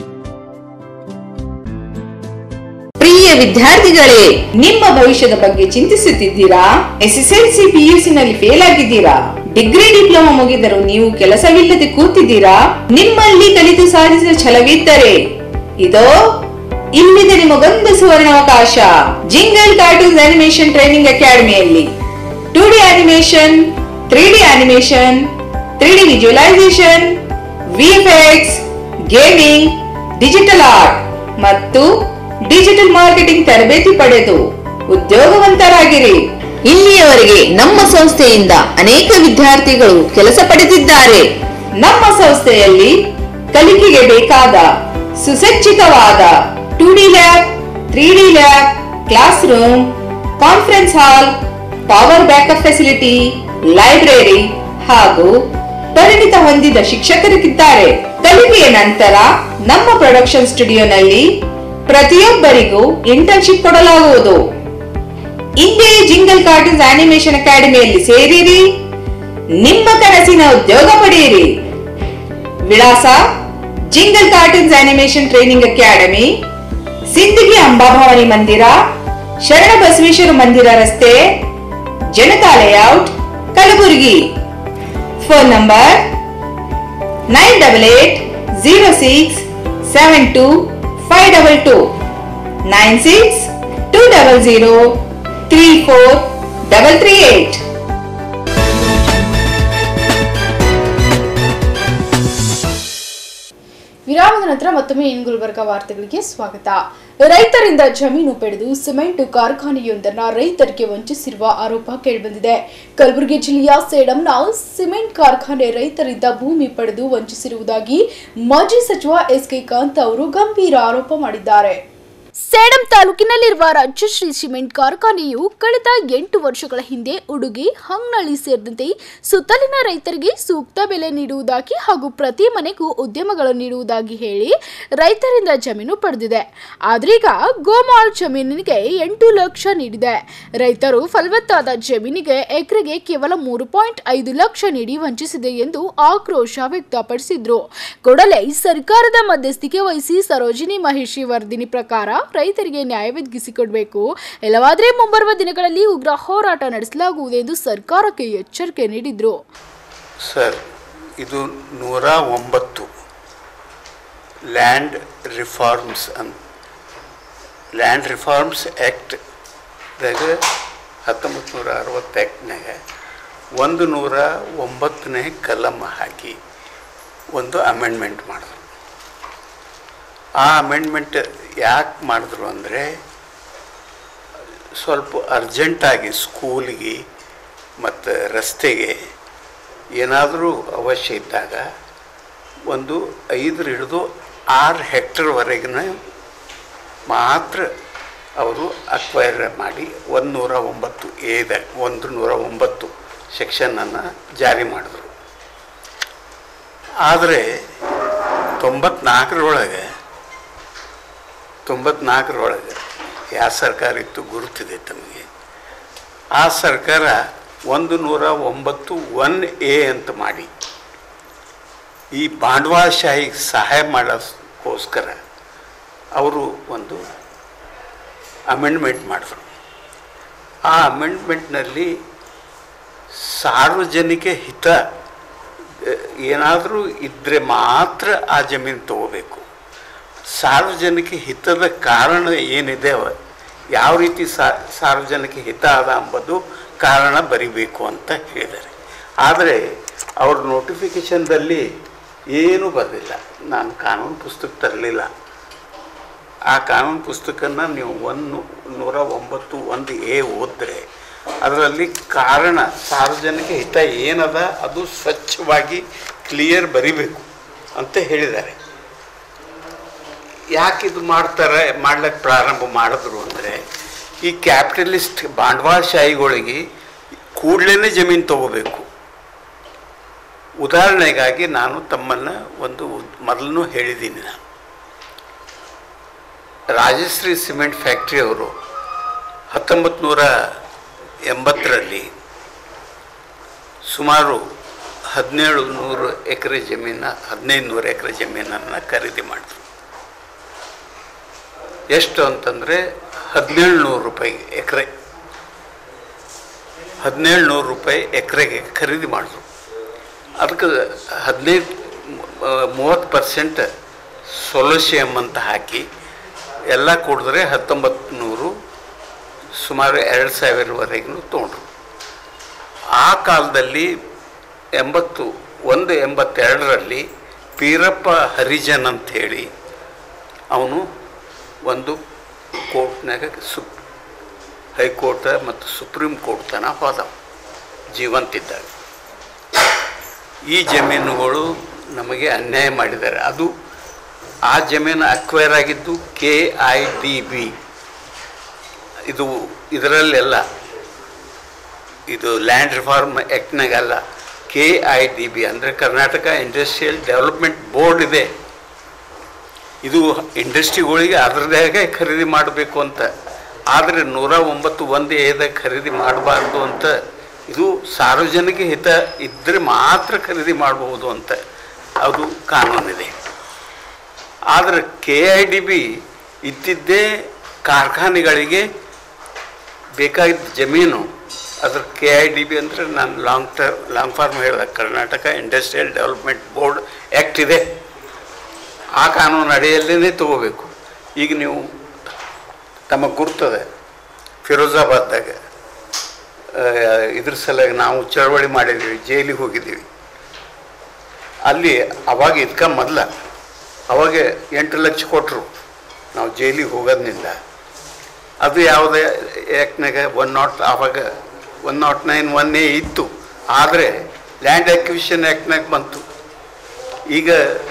ಪ್ರಿಯ ವಿದ್ಯಾರ್ಥಿಗಳೇ ನಿಮ್ಮ ಭವಿಷ್ಯದ ಬಗ್ಗೆ ಚಿಂತಿಸುತ್ತಿದ್ದೀರಾ ಎಸ್ಎಸ್ಎಲ್ಸಿ ಪಿಯುಸಿ ನಲ್ಲಿ ಫೇಲ್ ಆಗಿದ್ದೀರಾ ಡಿಗ್ರಿ ಡಿಪ್ಲೊಮಾ ಮುಗಿದರೂ ನೀವು ಕೆಲಸವಿಲ್ಲದೆ ಕೂತಿದ್ದೀರಾ ನಿಮ್ಮಲ್ಲಿ ಕಲಿತು ಸಾಧಿಸಿದ ಛಲವಿದ್ದರೆ ಇದೋ ಇಲ್ಲಿದೆ ನಿಮಗೊಂದು ಸುವರ್ಣಾವಕಾಶ ಜಿಂಗಲ್ ಕಾರ್ಟೂನ್ಸ್ ಅನಿಮೇಷನ್ ಟ್ರೈನಿಂಗ್ ಅಕಾಡೆಮಿಯಲ್ಲಿ two D animation three D animation three D visualisation VFX gaming digital art ಮತ್ತು ಡಿಜಿಟಲ್ ಮಾರ್ಕೆಟಿಂಗ್ ತರಬೇತಿ ಪಡೆದು ಉದ್ಯೋಗವಂತರಾಗಿರಿ ಇಲ್ಲಿಯವರೆಗೆ ನಮ್ಮ ಸಂಸ್ಥೆಯಿಂದ ಅನೇಕ ವಿದ್ಯಾರ್ಥಿಗಳು ಕೆಲಸ ಪಡೆದಿದ್ದಾರೆ ನಮ್ಮ ಸಂಸ್ಥೆಯಲ್ಲಿ ಕಲಿಕೆಗೆ ಬೇಕಾದ ಸುಸಜ್ಜಿತವಾದ two D lab three D lab class room conference hall power backup facility library ಹಾಗೂ ಪರಿಣಿತ ಹೊಂದಿದ ಶಿಕ್ಷಕರಿಗಿದ್ದಾರೆ ಕಲಿಕೆಯ ನಂತರ ನಮ್ಮ ಪ್ರೊಡಕ್ಷನ್ ಸ್ಟುಡಿಯೋನಲ್ಲಿ ಪ್ರತಿಯೊಬ್ಬರಿಗೂ ಇಂಟರ್ನ್ಶಿಪ್ ಕೊಡಲಾಗುವುದು ಇಂದೇ ಜಿಂಗಲ್ ಕಾರ್ಟೂನ್ಸ್ ಅನಿಮೇಷನ್ ಅಕಾಡೆಮಿಯಲ್ಲಿ ಸೇರಿರಿ ನಿಮ್ಮ ಕನಸಿನ ಉದ್ಯೋಗ ಪಡೆಯಿರಿ ವಿಳಾಸ jingle cartoons animation training academy Sindagi Ambabhavani ಮಂದಿರ ಶರಣ ಬಸವೇಶ್ವರ ಮಂದಿರ ರಸ್ತೆ Janata layout Kalaburagi phone number nine double eight zero six seven two five double two nine six two double zero three four double three eight
ವಿರಾಮದ ನಂತರ ಮತ್ತೊಮ್ಮೆ ಇನ್ ಗುಲ್ಬರ್ಗ ವಾರ್ತೆಗಳಿಗೆ ಸ್ವಾಗತ ರೈತರಿಂದ ಜಮೀನು ಪಡೆದು ಸಿಮೆಂಟ್ ಕಾರ್ಖಾನೆಯೊಂದನ್ನ ರೈತರಿಗೆ ವಂಚಿಸಿರುವ ಆರೋಪ ಕೇಳಿಬಂದಿದೆ ಕಲಬುರಗಿ ಜಿಲ್ಲೆಯ ಸೇಡಂನ ಸಿಮೆಂಟ್ ಕಾರ್ಖಾನೆ ರೈತರಿಂದ ಭೂಮಿ ಪಡೆದು ವಂಚಿಸಿರುವುದಾಗಿ ಮಾಜಿ ಸಚಿವ ಎಸ್ ಕೆ ಕಾಂತ್ ಅವರು ಗಂಭೀರ ಆರೋಪ ಮಾಡಿದ್ದಾರೆ
ಸೇಡಂ ತಾಲೂಕಿನಲ್ಲಿರುವ ರಾಜ್ಯಶ್ರೀ ಸಿಮೆಂಟ್ ಕಾರ್ಖಾನೆಯು ಕಳೆದ ಎಂಟು ವರ್ಷಗಳ ಹಿಂದೆ ಉಡುಗಿ ಹಂಗ್ನಳ್ಳಿ ಸೇರಿದಂತೆ ಸುತ್ತಲಿನ ರೈತರಿಗೆ ಸೂಕ್ತ ಬೆಲೆ ನೀಡುವುದಾಗಿ ಹಾಗೂ ಪ್ರತಿ ಮನೆಗೂ ಉದ್ಯಮಗಳು ನೀಡುವುದಾಗಿ ಹೇಳಿ ರೈತರಿಂದ ಜಮೀನು ಪಡೆದಿದೆ ಆದ್ರೀಗ ಗೋಮಾಲ್ ಜಮೀನಿಗೆ ಎಂಟು ಲಕ್ಷ ನೀಡಿದೆ ರೈತರು ಫಲವತ್ತಾದ ಜಮೀನಿಗೆ ಎಕರೆಗೆ ಕೇವಲ ಮೂರು ಪಾಯಿಂಟ್ ಐದು ಲಕ್ಷ ನೀಡಿ ವಂಚಿಸಿದೆ ಎಂದು ಆಕ್ರೋಶ ವ್ಯಕ್ತಪಡಿಸಿದ್ರು ಕೂಡಲೇ ಸರ್ಕಾರದ ಮಧ್ಯಸ್ಥಿಕೆ ವಹಿಸಿ ಸರೋಜಿನಿ ಮಹಿಷಿ ವರದಿನಿ ಪ್ರಕಾರ ರೈತರಿಗೆ ನ್ಯಾಯ ಒದಗಿಸಿಕೊಡಬೇಕು ಇಲ್ಲವಾದರೆ ಮುಂಬರುವ ದಿನಗಳಲ್ಲಿ ಉಗ್ರ ಹೋರಾಟ ನಡೆಸಲಾಗುವುದು ಎಂದು ಸರ್ಕಾರಕ್ಕೆ ಎಚ್ಚರಿಕೆ ನೀಡಿದ್ರು
ಸರ್ ಇದು ನೂರ ಒಂಬತ್ತು ಲ್ಯಾಂಡ್ ರಿಫಾರ್ಮ್ಸ್ ಅಂತ ಲ್ಯಾಂಡ್ ರಿಫಾರ್ಮ್ಸ್ ಆ್ಯಕ್ಟ್ದಾಗ ಹತ್ತೊಂಬತ್ತು ನೂರ ಅರವತ್ತು ಆ್ಯಕ್ಟ್ನಾಗ ಒಂದು ನೂರ ಒಂಬತ್ತನೇ ಕಲಂ ಹಾಕಿ ಒಂದು ಅಮೆಂಡ್ಮೆಂಟ್ ಮಾಡಿದ್ರು ಆ ಅಮೆಂಡ್ಮೆಂಟ್ ಯಾಕೆ ಮಾಡಿದ್ರು ಅಂದರೆ ಸ್ವಲ್ಪ ಅರ್ಜೆಂಟಾಗಿ ಸ್ಕೂಲಿಗೆ ಮತ್ತು ರಸ್ತೆಗೆ ಏನಾದರೂ ಅವಶ್ಯ ಇದ್ದಾಗ ಒಂದು ಐದರ ಹಿಡಿದು ಆರು ಹೆಕ್ಟರ್ವರೆಗಿನ ಮಾತ್ರ ಅವರು ಅಕ್ವೈರ್ ಮಾಡಿ ಒಂದು ನೂರ ಒಂಬತ್ತು ಏದ ಒಂದು ನೂರ ಒಂಬತ್ತು ಸೆಕ್ಷನನ್ನು ಜಾರಿ ಮಾಡಿದ್ರು ಆದರೆ ತೊಂಬತ್ನಾಲ್ಕರೊಳಗೆ ತೊಂಬತ್ನಾಲ್ಕರೊಳಗೆ ಯಾವ ಸರ್ಕಾರ ಇತ್ತು ಗುರುತಿದೆ ತಮಗೆ ಆ ಸರ್ಕಾರ ಒಂದು ನೂರ ಒಂಬತ್ತು ಒನ್ ಎ ಅಂತ ಮಾಡಿ ಈ ಬಂಡವಾಳಶಾಹಿಗೆ ಸಹಾಯ ಮಾಡೋಕ್ಕೋಸ್ಕರ ಅವರು ಒಂದು ಅಮೆಂಡ್ಮೆಂಟ್ ಮಾಡಿದ್ರು ಆ ಅಮೆಂಡ್ಮೆಂಟ್ನಲ್ಲಿ ಸಾರ್ವಜನಿಕ ಹಿತ ಏನಾದರೂ ಇದ್ದರೆ ಮಾತ್ರ ಆ ಜಮೀನು ತಗೋಬೇಕು ಸಾರ್ವಜನಿಕ ಹಿತದ ಕಾರಣ ಏನಿದೆ ಅವ- ಯಾವ ರೀತಿ ಸಾ- ಸಾರ್ವಜನಿಕ ಹಿತ ಅದ ಎಂಬುದು ಕಾರಣ ಬರಿಬೇಕು ಅಂತ ಹೇಳಿದ್ದಾರೆ ಆದರೆ ಅವ್ರ ನೋಟಿಫಿಕೇಶನ್ದಲ್ಲಿ ಏನೂ ಬರಲಿಲ್ಲ ನಾನು ಕಾನೂನು ಪುಸ್ತಕ ತರಲಿಲ್ಲ ಆ ಕಾನೂನು ಪುಸ್ತಕನ ನೀವು ಒಂದು ನೂರ ಒಂಬತ್ತು ಒಂದು ಎ ಓದಿದ್ರೆ ಅದರಲ್ಲಿ ಕಾರಣ ಸಾರ್ವಜನಿಕ ಹಿತ ಏನದ ಅದು ಸ್ವಚ್ಛವಾಗಿ ಕ್ಲಿಯರ್ ಬರಿಬೇಕು ಅಂತ ಹೇಳಿದ್ದಾರೆ ಯಾಕೆ ಇದು ಮಾಡ್ತಾರೆ ಮಾಡ್ಲಿಕ್ಕೆ ಪ್ರಾರಂಭ ಮಾಡಿದ್ರು ಅಂದರೆ ಈ ಕ್ಯಾಪಿಟಲಿಸ್ಟ್ ಬಂಡವಾಳಶಾಹಿಗಳಿಗೆ ಕೂಡಲೇ ಜಮೀನು ತಗೋಬೇಕು ಉದಾಹರಣೆಗಾಗಿ ನಾನು ತಮ್ಮನ್ನು ಒಂದು ಮೊದಲು ಹೇಳಿದ್ದೀನಿ ನಾನು ರಾಜಶ್ರೀ ಸಿಮೆಂಟ್ ಫ್ಯಾಕ್ಟ್ರಿಯವರು ಹತ್ತೊಂಬತ್ತು ನೂರ ಎಂಬತ್ತರಲ್ಲಿ ಸುಮಾರು ಹದಿನೇಳು ನೂರು ಎಕರೆ ಜಮೀನ ಹದಿನೈದು ನೂರು ಎಕರೆ ಜಮೀನನ್ನು ಖರೀದಿ ಮಾಡಿದ್ರು ಎಷ್ಟು ಅಂತಂದರೆ ಹದಿನೇಳು ನೂರು ರೂಪಾಯಿ ಎಕರೆ ಹದಿನೇಳು ನೂರು ರೂಪಾಯಿ ಎಕರೆಗೆ ಖರೀದಿ ಮಾಡಿದ್ರು ಅದಕ್ಕೆ ಹದಿನೈದು ಮೂವತ್ತು ಪರ್ಸೆಂಟ್ ಸೊಲೋಸಿಯಮ್ ಅಂತ ಹಾಕಿ ಎಲ್ಲ ಕುಡಿದ್ರೆ ಹತ್ತೊಂಬತ್ತು ನೂರು ಸುಮಾರು ಎರಡು ಸಾವಿರವರೆಗೂ ತೊಗೊಂಡ್ರು ಆ ಕಾಲದಲ್ಲಿ ಎಂಬತ್ತು ಒಂದು ಎಂಬತ್ತೆರಡರಲ್ಲಿ ಪೀರಪ್ಪ ಹರಿಜನ್ ಅಂಥೇಳಿ ಅವನು ಒಂದು ಕೋರ್ಟ್ನಾಗ ಸುಪ್ ಹೈಕೋರ್ಟ್ ಮತ್ತು ಸುಪ್ರೀಂ ಕೋರ್ಟ್ ತನಕ ಹೋದ ಜೀವಂತಿದ್ದಾಗ ಈ ಜಮೀನುಗಳು ನಮಗೆ ಅನ್ಯಾಯ ಮಾಡಿದ್ದಾರೆ ಅದು ಆ ಜಮೀನು ಅಕ್ವೈರ್ ಆಗಿದ್ದು ಕೆ ಐ ಡಿ ಬಿ ಇದು ಇದರಲ್ಲೆಲ್ಲ ಇದು ಲ್ಯಾಂಡ್ ರಿಫಾರ್ಮ್ ಆ್ಯಕ್ಟ್ನಾಗಲ್ಲ ಕೆ ಐ ಡಿ ಬಿ ಅಂದರೆ ಕರ್ನಾಟಕ ಇಂಡಸ್ಟ್ರಿಯಲ್ ಡೆವಲಪ್ಮೆಂಟ್ ಬೋರ್ಡ್ ಇದೆ ಇದು ಇಂಡಸ್ಟ್ರಿಗಳಿಗೆ ಅದರದಾಗೆ ಖರೀದಿ ಮಾಡಬೇಕು ಅಂತ ಆದರೆ ನೂರ ಒಂಬತ್ತು ಒಂದು ಏದಾಗ ಖರೀದಿ ಮಾಡಬಾರ್ದು ಅಂತ ಇದು ಸಾರ್ವಜನಿಕ ಹಿತ ಇದ್ದರೆ ಮಾತ್ರ ಖರೀದಿ ಮಾಡಬಹುದು ಅಂತ ಅದು ಕಾನೂನಿದೆ ಆದರೆ ಕೆ ಐ ಡಿ ಬಿ ಇದ್ದಿದ್ದೇ ಕಾರ್ಖಾನೆಗಳಿಗೆ ಬೇಕಾಗಿದ್ದ ಜಮೀನು ಅದ್ರ ಕೆ ಐ ಡಿ ಬಿ ಅಂದರೆ ನಾನು ಲಾಂಗ್ ಟರ್ಮ್ ಲಾಂಗ್ ಫಾರ್ಮ್ ಹೇಳಿದೆ Karnataka industrial development board act ಇದೆ ಆ ಕಾನೂನು ಅಡಿಯಲ್ಲೇ ತಗೋಬೇಕು ಈಗ ನೀವು ತಮಗೆ ಗುರ್ತದೆ ಫಿರೋಜಾಬಾದ್ದಾಗ ಆ, ಇದ್ರ ಸಲುವಾಗಿ ನಾವು ಚಳವಳಿ ಮಾಡಿದ್ದೀವಿ ಜೈಲಿಗೆ ಹೋಗಿದ್ದೀವಿ ಅಲ್ಲಿ ಅವಾಗ ಇದಕ್ಕೆ ಮೊದಲ ಅವಾಗ ಎಂಟು ಲಕ್ಷ ಕೊಟ್ಟರು ನಾವು ಜೈಲಿಗೆ ಹೋಗೋದ್ನಿಂದ ಅದು ಯಾವುದೇ ಆ್ಯಕ್ಟ್ನಾಗ ಒನ್ ನಾಟ್ ಆವಾಗ one nought nine one A ಇತ್ತು ಆದರೆ ಲ್ಯಾಂಡ್ ಅಕ್ವಿಷನ್ ಆ್ಯಕ್ಟ್ನಾಗ ಬಂತು ಈಗ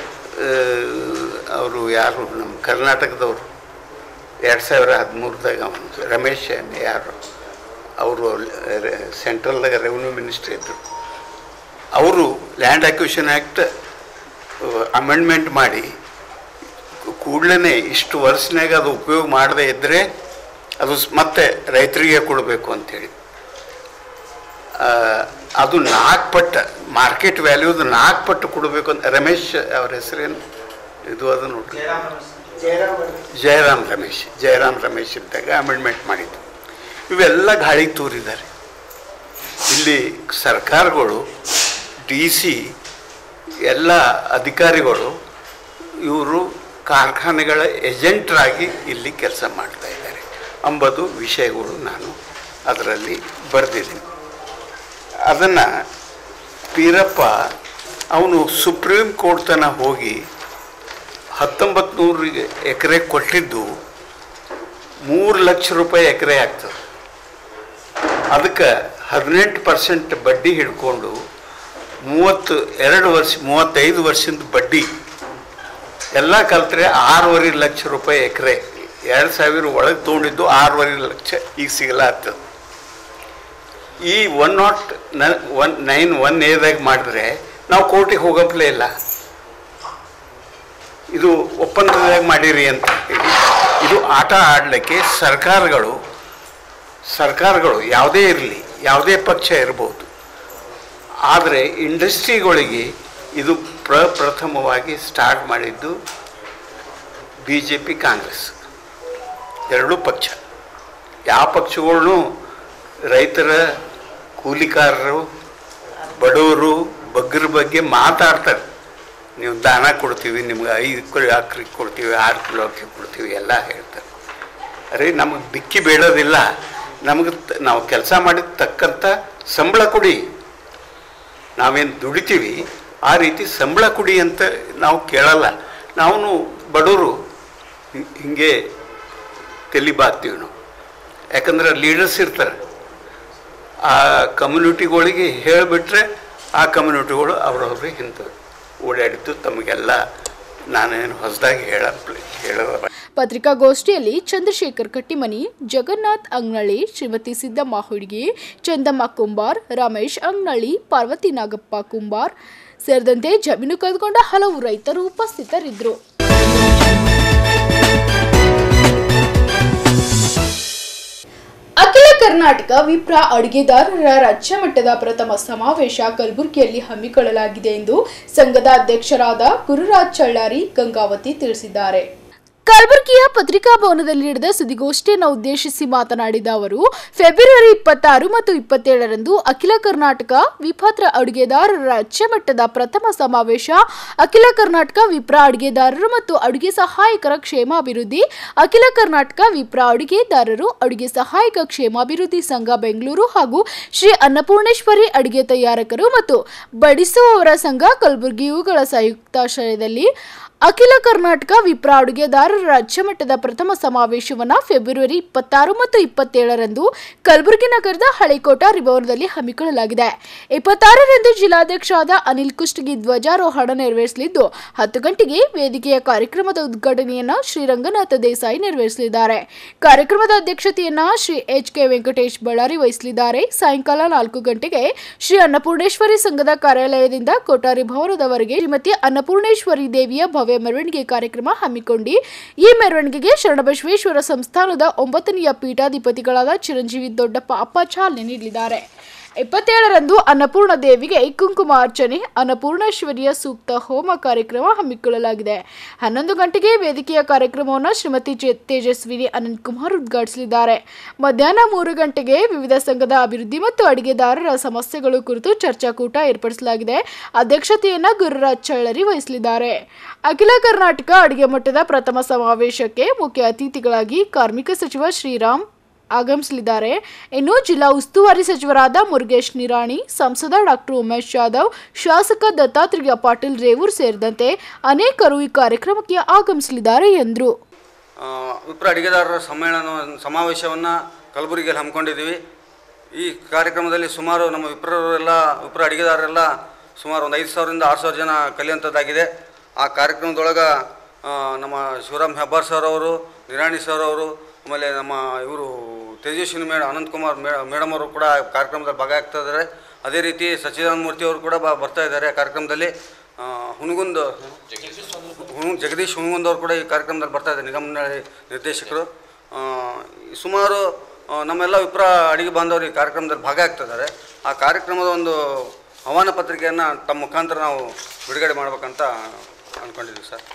ಅವರು ಯಾರು ನಮ್ಮ ಕರ್ನಾಟಕದವರು ಎರಡು ಸಾವಿರ ಹದಿಮೂರದಾಗ ಅವನು ರಮೇಶ್ ಯಾರು ಅವರು ಸೆಂಟ್ರಲ್ದಾಗ ರೆವಿನ್ಯೂ ಮಿನಿಸ್ಟ್ರಿ ಇದ್ದರು ಅವರು ಲ್ಯಾಂಡ್ ಅಕ್ವಿಷನ್ ಆ್ಯಕ್ಟ್ ಅಮೆಂಡ್ಮೆಂಟ್ ಮಾಡಿ ಕೂಡಲೇ ಇಷ್ಟು ವರ್ಷನಾಗ ಅದು ಉಪಯೋಗ ಮಾಡದೇ ಇದ್ದರೆ ಅದು ಸ್- ಮತ್ತೆ ರೈತರಿಗೆ ಕೊಡಬೇಕು ಅಂಥೇಳಿ ಆ, ಅದು ನಾಲ್ಕು ಪಟ್ಟು ಮಾರ್ಕೆಟ್ ವ್ಯಾಲ್ಯೂದು ನಾಲ್ಕು ಪಟ್ಟು ಕೊಡಬೇಕು ಅಂತ ರಮೇಶ್ ಅವ್ರ ಹೆಸರೇನು ಇದು ಅದು ನೋಡ್ರಿ ಜಯರಾಮ್ ರಮೇಶ್ ಜಯರಾಮ್ ರಮೇಶ್ ಇದ್ದಾಗ ಅಮೆಂಡ್ಮೆಂಟ್ ಮಾಡಿದ್ದು ಇವೆಲ್ಲ ಗಾಳಿಗೆ ತೂರಿದ್ದಾರೆ ಇಲ್ಲಿ ಸರ್ಕಾರಗಳು ಡಿ ಸಿ ಎಲ್ಲ ಅಧಿಕಾರಿಗಳು ಇವರು ಕಾರ್ಖಾನೆಗಳ ಏಜೆಂಟ್ರಾಗಿ ಇಲ್ಲಿ ಕೆಲಸ ಮಾಡ್ತಾ ಇದ್ದಾರೆ ಅಂಬದು ವಿಷಯಗಳು ನಾನು ಅದರಲ್ಲಿ ಬರೆದಿದ್ದೀನಿ ಅದನ್ನು ಪೀರಪ್ಪ ಅವನು ಸುಪ್ರೀಂ ಕೋರ್ಟ್ ತನಕ ಹೋಗಿ ಹತ್ತೊಂಬತ್ತು ನೂರು ಎಕರೆ ಕೊಟ್ಟಿದ್ದು ಮೂರು ಲಕ್ಷ ರೂಪಾಯಿ ಎಕರೆ ಆಗ್ತದೆ ಅದಕ್ಕೆ ಹದಿನೆಂಟು ಪರ್ಸೆಂಟ್ ಬಡ್ಡಿ ಹಿಡ್ಕೊಂಡು ಮೂವತ್ತು ಎರಡು ವರ್ಷ ಮೂವತ್ತೈದು ವರ್ಷದ ಬಡ್ಡಿ ಎಲ್ಲ ಕಲ್ತ್ರೆ ಆರೂವರೆ ಲಕ್ಷ ರೂಪಾಯಿ ಎಕರೆ ಎರಡು ಸಾವಿರ ಒಳಗೆ ತೊಗೊಂಡಿದ್ದು ಆರೂವರೆ ಲಕ್ಷ ಈಗ ಸಿಗಲಾಗ್ತದೆ ಈ ಒನ್ ನಾಟ್ ನ ಒನ್ ನೈನ್ ಒನ್ ಏದಾಗ ಮಾಡಿದ್ರೆ ನಾವು ಕೋರ್ಟಿಗೆ ಹೋಗಪ್ಲೇ ಇಲ್ಲ ಇದು ಒಪ್ಪಂದದಾಗ ಮಾಡಿರಿ ಅಂತ ಹೇಳಿ ಇದು ಆಟ ಆಡಲಿಕ್ಕೆ ಸರ್ಕಾರಗಳು ಸರ್ಕಾರಗಳು ಯಾವುದೇ ಇರಲಿ ಯಾವುದೇ ಪಕ್ಷ ಇರ್ಬೋದು ಆದರೆ ಇಂಡಸ್ಟ್ರಿಗಳಿಗೆ ಇದು ಪ್ರಪ್ರಥಮವಾಗಿ ಸ್ಟಾರ್ಟ್ ಮಾಡಿದ್ದು ಬಿ ಜೆ ಪಿ ಕಾಂಗ್ರೆಸ್ ಎರಡೂ ಪಕ್ಷ ಯಾವ ಪಕ್ಷಗಳನ್ನೂ ರೈತರ ಕೂಲಿಕಾರರು ಬಡವರು ಬಗ್ಗರ ಬಗ್ಗೆ ಮಾತಾಡ್ತಾರೆ ನೀವು ದಾನ ಕೊಡ್ತೀವಿ ನಿಮ್ಗೆ ಐದು ಕಿಲೋ ಅಕ್ಕಿ ಕೊಡ್ತೀವಿ ಆರು ಕಿಲೋ ಅಕ್ಕಿ ಕೊಡ್ತೀವಿ ಎಲ್ಲ ಹೇಳ್ತಾರೆ ಅರೆ ನಮಗೆ ಬಿಕ್ಕಿ ಬೇಡೋದಿಲ್ಲ ನಮಗೆ ತ- ನಾವು ಕೆಲಸ ಮಾಡಿದ ತಕ್ಕಂಥ ಸಂಬಳ ಕೊಡಿ ನಾವೇನು ದುಡಿತೀವಿ ಆ ರೀತಿ ಸಂಬಳ ಕೊಡಿ ಅಂತ ನಾವು ಕೇಳಲ್ಲ ನಾವು ಬಡವರು ಹಿ- ಹಿಂಗೆ ತಲೆ ಬಾಗ್ತೀವಿ ನಾವು ಯಾಕಂದ್ರೆ ಲೀಡರ್ಸ್ ಇರ್ತಾರೆ ಆ ಕಮ್ಯುನಿಟಿಗಳಿಗೆ ಹೇಳಿಬಿಟ್ರೆ ಆ ಕಮ್ಯುನಿಟಿಗಳು ಅವ್ರವ್ರಿಗೆ ಇಂಥ ಓಡಾಡಿದ್ದು ತಮಗೆಲ್ಲ ನಾನೇನು ಹೊಸದಾಗಿ ಹೇಳ ಹೇಳೋ
ಪತ್ರಿಕಾಗೋಷ್ಠಿಯಲ್ಲಿ ಚಂದ್ರಶೇಖರ್ ಕಟ್ಟಿಮನಿ ಜಗನ್ನಾಥ್ ಅಂಗ್ನಳ್ಳಿ ಶ್ರೀಮತಿ ಸಿದ್ದಮ್ಮ ಹುಡುಗಿ ಚಂದಮ್ಮ ಕುಂಬಾರ್ ರಮೇಶ್ ಅಂಗ್ನಳ್ಳಿ ಪಾರ್ವತಿ ನಾಗಪ್ಪ ಕುಂಬಾರ್ ಸೇರಿದಂತೆ ಜಮೀನು ಕಳೆದುಕೊಂಡ ಹಲವು ರೈತರು ಉಪಸ್ಥಿತರಿದ್ದರು ಅಖಿಲ ಕರ್ನಾಟಕ ವಿಪ್ರ ಅಡುಗೆದಾರರ ರಾಜ್ಯ ಮಟ್ಟದ ಪ್ರಥಮ ಸಮಾವೇಶ ಕಲಬುರಗಿಯಲ್ಲಿ ಹಮ್ಮಿಕೊಳ್ಳಲಾಗಿದೆ ಎಂದು ಸಂಘದ ಅಧ್ಯಕ್ಷರಾದ ಗುರುರಾಜ್ ಚಳ್ಳಾರಿ ಗಂಗಾವತಿ ತಿಳಿಸಿದ್ದಾರೆ ಕಲಬುರಗಿಯ ಪತ್ರಿಕಾ ಭವನದಲ್ಲಿ ನಡೆದ ಸುದ್ದಿಗೋಷ್ಠಿಯನ್ನು ಉದ್ದೇಶಿಸಿ ಮಾತನಾಡಿದ ಅವರು ಫೆಬ್ರವರಿ ಇಪ್ಪತ್ತಾರು ಮತ್ತು ಇಪ್ಪತ್ತೇಳರಂದು ಅಖಿಲ ಕರ್ನಾಟಕ ವಿಪಾತ್ರ ಅಡುಗೆದಾರರ ರಾಜ್ಯ ಮಟ್ಟದ ಪ್ರಥಮ ಸಮಾವೇಶ ಅಖಿಲ ಕರ್ನಾಟಕ ವಿಪ್ರ ಅಡುಗೆದಾರರು ಮತ್ತು ಅಡುಗೆ ಸಹಾಯಕರ ಕ್ಷೇಮಾಭಿವೃದ್ಧಿ ಅಖಿಲ ಕರ್ನಾಟಕ ವಿಪ್ರ ಅಡುಗೆದಾರರು ಅಡುಗೆ ಸಹಾಯಕ ಕ್ಷೇಮಾಭಿವೃದ್ಧಿ ಸಂಘ ಬೆಂಗಳೂರು ಹಾಗೂ ಶ್ರೀ ಅನ್ನಪೂರ್ಣೇಶ್ವರಿ ಅಡುಗೆ ತಯಾರಕರು ಮತ್ತು ಬಡಿಸುವವರ ಸಂಘ ಕಲಬುರಗಿ ಇವುಗಳ ಸಂಯುಕ್ತಾಶ್ರಯದಲ್ಲಿ ಅಖಿಲ ಕರ್ನಾಟಕ ವಿಪ್ರ ಅಡುಗೆದಾರರ ರಾಜ್ಯ ಮಟ್ಟದ ಪ್ರಥಮ ಸಮಾವೇಶವನ್ನು ಫೆಬ್ರವರಿ ಇಪ್ಪತ್ತಾರು ಮತ್ತು ಇಪ್ಪತ್ತೇಳರಂದು ಕಲಬುರಗಿ ನಗರದ ಹಳೆಕೋಟ ರಿಭವನದಲ್ಲಿ ಹಮ್ಮಿಕೊಳ್ಳಲಾಗಿದೆ ಇಪ್ಪತ್ತಾರರಂದು ಜಿಲ್ಲಾಧ್ಯಕ್ಷರಾದ ಅನಿಲ್ ಕುಷ್ಟಗಿ ಧ್ವಜಾರೋಹಣ ನೆರವೇರಿಸಲಿದ್ದು ಹತ್ತು ಗಂಟೆಗೆ ವೇದಿಕೆಯ ಕಾರ್ಯಕ್ರಮದ ಉದ್ಘಾಟನೆಯನ್ನ ಶ್ರೀ ರಂಗನಾಥ ದೇಸಾಯಿ ನೆರವೇರಿಸಲಿದ್ದಾರೆ ಕಾರ್ಯಕ್ರಮದ ಅಧ್ಯಕ್ಷತೆಯನ್ನ ಶ್ರೀ ಎಚ್ ಕೆ ವೆಂಕಟೇಶ್ ಬಳ್ಳಾರಿ ವಹಿಸಲಿದ್ದಾರೆ ಸಾಯಂಕಾಲ ನಾಲ್ಕು ಗಂಟೆಗೆ ಶ್ರೀ ಅನ್ನಪೂರ್ಣೇಶ್ವರಿ ಸಂಘದ ಕಾರ್ಯಾಲಯದಿಂದ ಕೊಠಾರಿ ಭವನದವರೆಗೆ ಶ್ರೀಮತಿ ಅನ್ನಪೂರ್ಣೇಶ್ವರಿ ದೇವಿಯ ಭವ್ಯ ಮೆರವಣಿಗೆ ಕಾರ್ಯಕ್ರಮ ಹಮ್ಮಿಕೊಂಡು ಈ ಮೆರವಣಿಗೆಗೆ ಶರಣಬಸವೇಶ್ವರ ಸಂಸ್ಥಾನದ ಒಂಬತ್ತನೆಯ ಪೀಠಾಧಿಪತಿಗಳಾದ ಚಿರಂಜೀವಿ ದೊಡ್ಡಪ್ಪ ಅಪ್ಪ ಚಾಲನೆ ನೀಡಲಿದ್ದಾರೆ ಇಪ್ಪತ್ತೇಳರಂದು ಅನ್ನಪೂರ್ಣ ದೇವಿಗೆ ಕುಂಕುಮಾರ್ಚನೆ ಅನ್ನಪೂರ್ಣೇಶ್ವರಿಯ ಸೂಕ್ತ ಹೋಮ ಕಾರ್ಯಕ್ರಮ ಹಮ್ಮಿಕೊಳ್ಳಲಾಗಿದೆ ಹನ್ನೊಂದು ಗಂಟೆಗೆ ವೇದಿಕೆಯ ಕಾರ್ಯಕ್ರಮವನ್ನು ಶ್ರೀಮತಿ ಚೇ- ತೇಜಸ್ವಿನಿ ಅನಂತ್ ಕುಮಾರ್ ಉದ್ಘಾಟಿಸಲಿದ್ದಾರೆ ಮಧ್ಯಾಹ್ನ ಮೂರು ಗಂಟೆಗೆ ವಿವಿಧ ಸಂಘದ ಅಭಿವೃದ್ಧಿ ಮತ್ತು ಅಡಿಗೆದಾರರ ಸಮಸ್ಯೆಗಳು ಕುರಿತು ಚರ್ಚಾಕೂಟ ಏರ್ಪಡಿಸಲಾಗಿದೆ ಅಧ್ಯಕ್ಷತೆಯನ್ನ ಗುರುರಾಜ್ ಚಳ್ಳರಿ ವಹಿಸಲಿದ್ದಾರೆ ಅಖಿಲ ಕರ್ನಾಟಕ ಅಡಿಗೆ ಮಟ್ಟದ ಪ್ರಥಮ ಸಮಾವೇಶಕ್ಕೆ ಮುಖ್ಯ ಅತಿಥಿಗಳಾಗಿ ಕಾರ್ಮಿಕ ಸಚಿವ ಶ್ರೀರಾಮ್ ಆಗಮಿಸಲಿದ್ದಾರೆ ಇನ್ನು ಜಿಲ್ಲಾ ಉಸ್ತುವಾರಿ ಸಚಿವರಾದ ಮುರುಗೇಶ್ ನಿರಾಣಿ ಸಂಸದ ಡಾಕ್ಟರ್ ಉಮೇಶ್ ಜಾಧವ್ ಶಾಸಕ ದತ್ತಾತ್ರೇಯ ಪಾಟೀಲ್ ರೇವೂರ್ ಸೇರಿದಂತೆ ಅನೇಕರು ಈ ಕಾರ್ಯಕ್ರಮಕ್ಕೆ ಆಗಮಿಸಲಿದ್ದಾರೆ ಎಂದರು
ಆ, ವಿಪ್ರ ಅಡಿಗೆದಾರರ ಸಮ್ಮೇಳನ ಸಮಾವೇಶವನ್ನು ಕಲಬುರಗಿಯಲ್ಲಿ ಹಮ್ಮಿಕೊಂಡಿದ್ದೀವಿ ಈ ಕಾರ್ಯಕ್ರಮದಲ್ಲಿ ಸುಮಾರು ನಮ್ಮ ವಿಪ್ರರೆಲ್ಲ ವಿಪ್ರ ಅಡಿಗೆದಾರರೆಲ್ಲ ಸುಮಾರು ಒಂದು ಐದು ಸಾವಿರದಿಂದ ಆರು ಸಾವಿರ ಜನ ಕಲಿಯುವಂಥದ್ದಾಗಿದೆ ಆ ಕಾರ್ಯಕ್ರಮದೊಳಗೆ ಆ, ನಮ್ಮ ಶಿವರಾಮ್ ಹೆಬ್ಬಾರ್ ಸರ್ ಅವರು ನಿರಾಣಿ ಸರ್ ಅವರು ಆಮೇಲೆ ನಮ್ಮ ಇವರು ತೇಜಸ್ವಿನಿ ಮೇಡ ಅನಂತಕುಮಾರ್ ಮೇ ಮೇಡಮ್ ಅವರು ಕೂಡ ಕಾರ್ಯಕ್ರಮದಲ್ಲಿ ಭಾಗ ಇದ್ದಾರೆ ಅದೇ ರೀತಿ ಸಚ್ಚಿದಾನಂದ ಮೂರ್ತಿ ಅವರು ಕೂಡ ಬ- ಬರ್ತಾ ಇದ್ದಾರೆ ಕಾರ್ಯಕ್ರಮದಲ್ಲಿ ಆ, ಹುನಗುಂದ ಹುಣ್ ಜಗದೀಶ್ ಹುಣಗುಂದ್ ಅವರು ಕೂಡ ಈ ಕಾರ್ಯಕ್ರಮದಲ್ಲಿ ಬರ್ತಾ ಇದ್ದಾರೆ ನಿಗಮ ನಿರ್ದೇಶಕರು ಆ, ಸುಮಾರು ಆ, ನಮ್ಮೆಲ್ಲ ವಿಪ್ರ ಅಡಿಗೆ ಬಾಂಧವರು ಈ ಕಾರ್ಯಕ್ರಮದಲ್ಲಿ ಭಾಗ ಆಗ್ತಿದ್ದಾರೆ ಆ ಕಾರ್ಯಕ್ರಮದ ಒಂದು ಆಹ್ವಾನ ಪತ್ರಿಕೆಯನ್ನು ತಮ್ಮ ಮುಖಾಂತರ ನಾವು ಬಿಡುಗಡೆ ಮಾಡ್ಬೇಕಂತ ಅಂದ್ಕೊಂಡಿದ್ದೀವಿ ಸರ್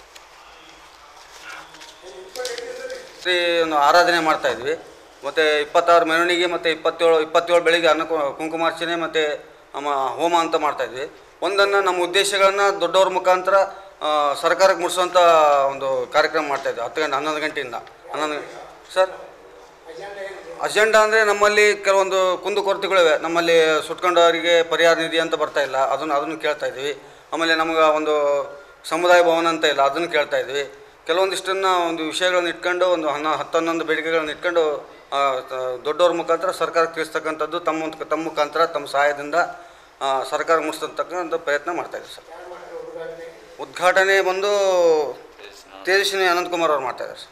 ಶ್ರೀ ಒಂದು ಆರಾಧನೆ ಮಾಡ್ತಾ ಇದ್ವಿ ಮತ್ತು ಇಪ್ಪತ್ತಾರು ಮೆರವಣಿಗೆ ಮತ್ತು ಇಪ್ಪತ್ತೇಳು ಇಪ್ಪತ್ತೇಳು ಬೆಳಿಗ್ಗೆ ಅನ್ನ ಕುಂಕುಮಾರ್ಚನೆ ಮತ್ತು ನಮ್ಮ ಹೋಮ ಅಂತ ಮಾಡ್ತಾ ಇದ್ವಿ ಒಂದನ್ನು ನಮ್ಮ ಉದ್ದೇಶಗಳನ್ನು ದೊಡ್ಡವ್ರ ಮುಖಾಂತರ ಆ, ಸರ್ಕಾರಕ್ಕೆ ಮುಟ್ಟಿಸುವಂಥ ಒಂದು ಕಾರ್ಯಕ್ರಮ ಮಾಡ್ತಾ ಇದ್ವಿ ಹತ್ತು ಗಂಟೆ ಹನ್ನೊಂದು ಗಂಟೆಯಿಂದ ಹನ್ನೊಂದು ಸರ್ ಅಜೆಂಡಾ ಅಂದರೆ ನಮ್ಮಲ್ಲಿ ಕೆಲವೊಂದು ಕುಂದುಕೊರತೆಗಳಿವೆ ನಮ್ಮಲ್ಲಿ ಸುಟ್ಕೊಂಡವರಿಗೆ ಪರಿಹಾರ ನಿಧಿ ಅಂತ ಬರ್ತಾ ಇಲ್ಲ ಅದನ್ನು ಅದನ್ನು ಕೇಳ್ತಾ ಇದ್ವಿ ಆಮೇಲೆ ನಮ್ಗೆ ಒಂದು ಸಮುದಾಯ ಭವನ ಅಂತ ಇಲ್ಲ ಅದನ್ನು ಕೇಳ್ತಾ ಇದ್ವಿ ಕೆಲವೊಂದಿಷ್ಟನ್ನು ಒಂದು ವಿಷಯಗಳನ್ನ ಇಟ್ಕೊಂಡು ಒಂದು ಹನ್ನ ಹತ್ತು ಹನ್ನೊಂದು ಬೇಡಿಕೆಗಳನ್ನ ಇಟ್ಕೊಂಡು ಆ, ತ- ದೊಡ್ಡವ್ರ ಮುಖಾಂತರ ಸರ್ಕಾರಕ್ಕೆ ತಿಳಿಸ್ತಕ್ಕಂಥದ್ದು ತಮ್ಮ ಮುಖ- ತಮ್ಮ ಮುಖಾಂತರ ತಮ್ಮ ಸಹಾಯದಿಂದ ಆ, ಸರ್ಕಾರ ಮುಟ್ಟಿಸ್ತಕ್ಕಂಥ ಪ್ರಯತ್ನ ಮಾಡ್ತಾ ಇದ್ದೀವಿ ಸರ್ ಉದ್ಘಾಟನೆ ಬಂದು ತೇಜಸ್ವಿನಿ ಅನಂತಕುಮಾರ್ ಅವ್ರು ಮಾಡ್ತಾ ಇದ್ದಾರೆ ಸರ್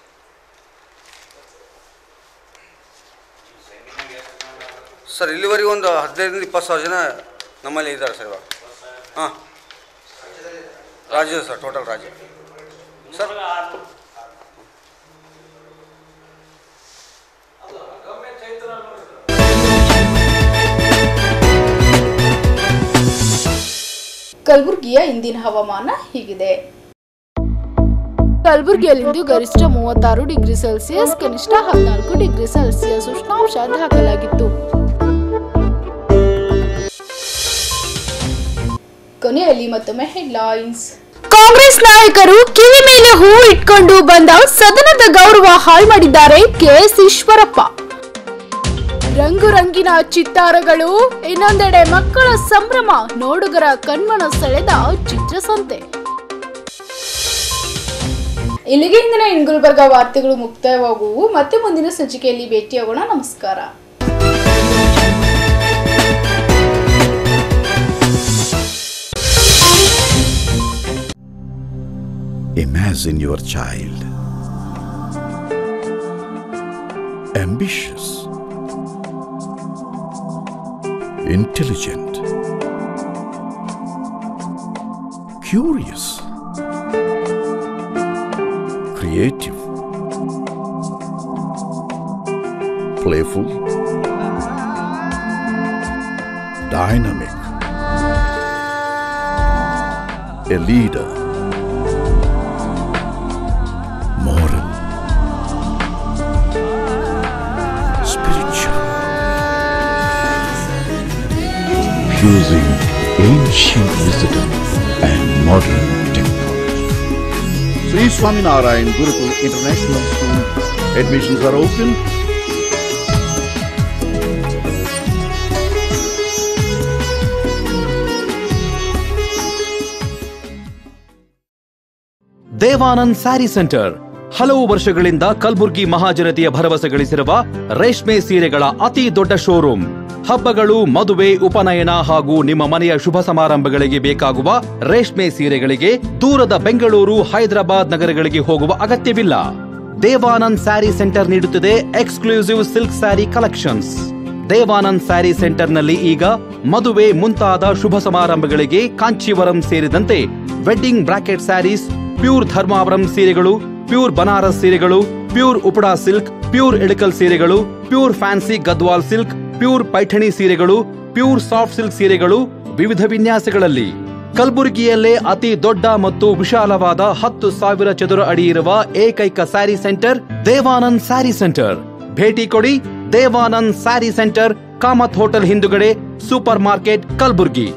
ಸರ್ ಇಲ್ಲಿವರೆಗೆ ಒಂದು ಹದಿನೈದರಿಂದ ಇಪ್ಪತ್ತು ಸಾವಿರ ಜನ ನಮ್ಮಲ್ಲಿ ಇದ್ದಾರೆ ಸರ್ ಇವಾಗ ಹಾಂ ರಾಜ್ಯ ಸರ್ ಟೋಟಲ್ ರಾಜ್ಯ ಸರ್
ಕಲಬುರಗಿಯ ಇಂದಿನ ಹವಾಮಾನ ಹೀಗಿದೆ
ಕಲಬುರಗಿಯಲ್ಲಿಂದು ಗರಿಷ್ಠ ಮೂವತ್ತಾರು ಡಿಗ್ರಿ ಸೆಲ್ಸಿಯಸ್ ಕನಿಷ್ಠ ಹದಿನಾಲ್ಕು ಡಿಗ್ರಿ ಸೆಲ್ಸಿಯಸ್ ಉಷ್ಣಾಂಶ ದಾಖಲಾಗಿತ್ತು
ಕೊನೆಯಲ್ಲಿ ಮತ್ತೊಮ್ಮೆ ಹೆಡ್ಲೈನ್ಸ್
ಕಾಂಗ್ರೆಸ್ ನಾಯಕರು ಕಿವಿ ಮೇಲೆ ಹೂ ಇಟ್ಕೊಂಡು ಬಂದ ಸದನದ ಗೌರವ ಹಾಳು ಮಾಡಿದ್ದಾರೆ ಕೆಎಸ್ ಈಶ್ವರಪ್ಪ ರಂಗು ರಂಗಿನ ಚಿತ್ತಾರಗಳು ಇನ್ನೊಂದೆಡೆ ಮಕ್ಕಳ ಸಂಭ್ರಮ ನೋಡುಗರ ಕಣ್ಮನ ಸೆಳೆದ ಚಿತ್ರಸಂತೆ
ಇಲ್ಲಿಗೆ ಇಂದಿನ ಇನ್ ಗುಲ್ಬರ್ಗ ವಾರ್ತೆಗಳು ಮುಕ್ತಾಯವಾಗುವು ಮತ್ತೆ ಮುಂದಿನ ಸಂಚಿಕೆಯಲ್ಲಿ ಭೇಟಿಯಾಗೋಣ ನಮಸ್ಕಾರ
Imagine your child ambitious, intelligent, curious, creative, playful, dynamic, a leader, moral, spiritual, fusing ancient wisdom and modern technology. Sri Swaminarayan Gurukul International School admissions are open.
Devanand sari centre ಹಲವು ವರ್ಷಗಳಿಂದ ಕಲ್ಬುರ್ಗಿ ಮಹಾಜನತೆಯ ಭರವಸೆ ಗಳಿಸಿರುವ ರೇಷ್ಮೆ ಸೀರೆಗಳ ಅತಿ ದೊಡ್ಡ ಶೋರೂಮ್ ಹಬ್ಬಗಳು ಮದುವೆ ಉಪನಯನ ಹಾಗೂ ನಿಮ್ಮ ಮನೆಯ ಶುಭ ಸಮಾರಂಭಗಳಿಗೆ ಬೇಕಾಗುವ ರೇಷ್ಮೆ ಸೀರೆಗಳಿಗೆ ದೂರದ ಬೆಂಗಳೂರು ಹೈದರಾಬಾದ್ ನಗರಗಳಿಗೆ ಹೋಗುವ ಅಗತ್ಯವಿಲ್ಲ ದೇವಾನಂದ್ ಸ್ಯಾರಿ ಸೆಂಟರ್ ನೀಡುತ್ತಿದೆ exclusive silk sari collections Devanand sari ಸೆಂಟರ್ನಲ್ಲಿ ಈಗ ಮದುವೆ ಮುಂತಾದ ಶುಭ ಸಮಾರಂಭಗಳಿಗೆ ಕಾಂಚೀವರಂ ಸೇರಿದಂತೆ wedding brocade saris pure Dharmavaram ಸೀರೆಗಳು ಪ್ಯೂರ್ ಬನಾರಸ್ ಸೀರೆಗಳು pure Uppada silk pure Ilkal ಸೀರೆಗಳು pure fancy Gadwal silk pure Paithani ಸೀರೆಗಳು ಪ್ಯೂರ್ ಸಾಫ್ಟ್ ಸಿಲ್ಕ್ ಸೀರೆಗಳು ವಿವಿಧ ವಿನ್ಯಾಸಗಳಲ್ಲಿ ಕಲಬುರಗಿಯಲ್ಲೇ ಅತಿ ದೊಡ್ಡ ಮತ್ತು ವಿಶಾಲವಾದ ಹತ್ತು ಸಾವಿರ ಚದುರ ಅಡಿ ಇರುವ ಏಕೈಕ ಸ್ಯಾರಿ ಸೆಂಟರ್ ದೇವಾನಂದ್ ಸ್ಯಾರಿ ಸೆಂಟರ್ ಭೇಟಿ ಕೊಡಿ ದೇವಾನಂದ್ ಸ್ಯಾರಿ ಸೆಂಟರ್ ಕಾಮತ್ ಹೋಟೆಲ್ ಹಿಂದುಗಡೆ ಸೂಪರ್ ಮಾರ್ಕೆಟ್ ಕಲಬುರ್ಗಿ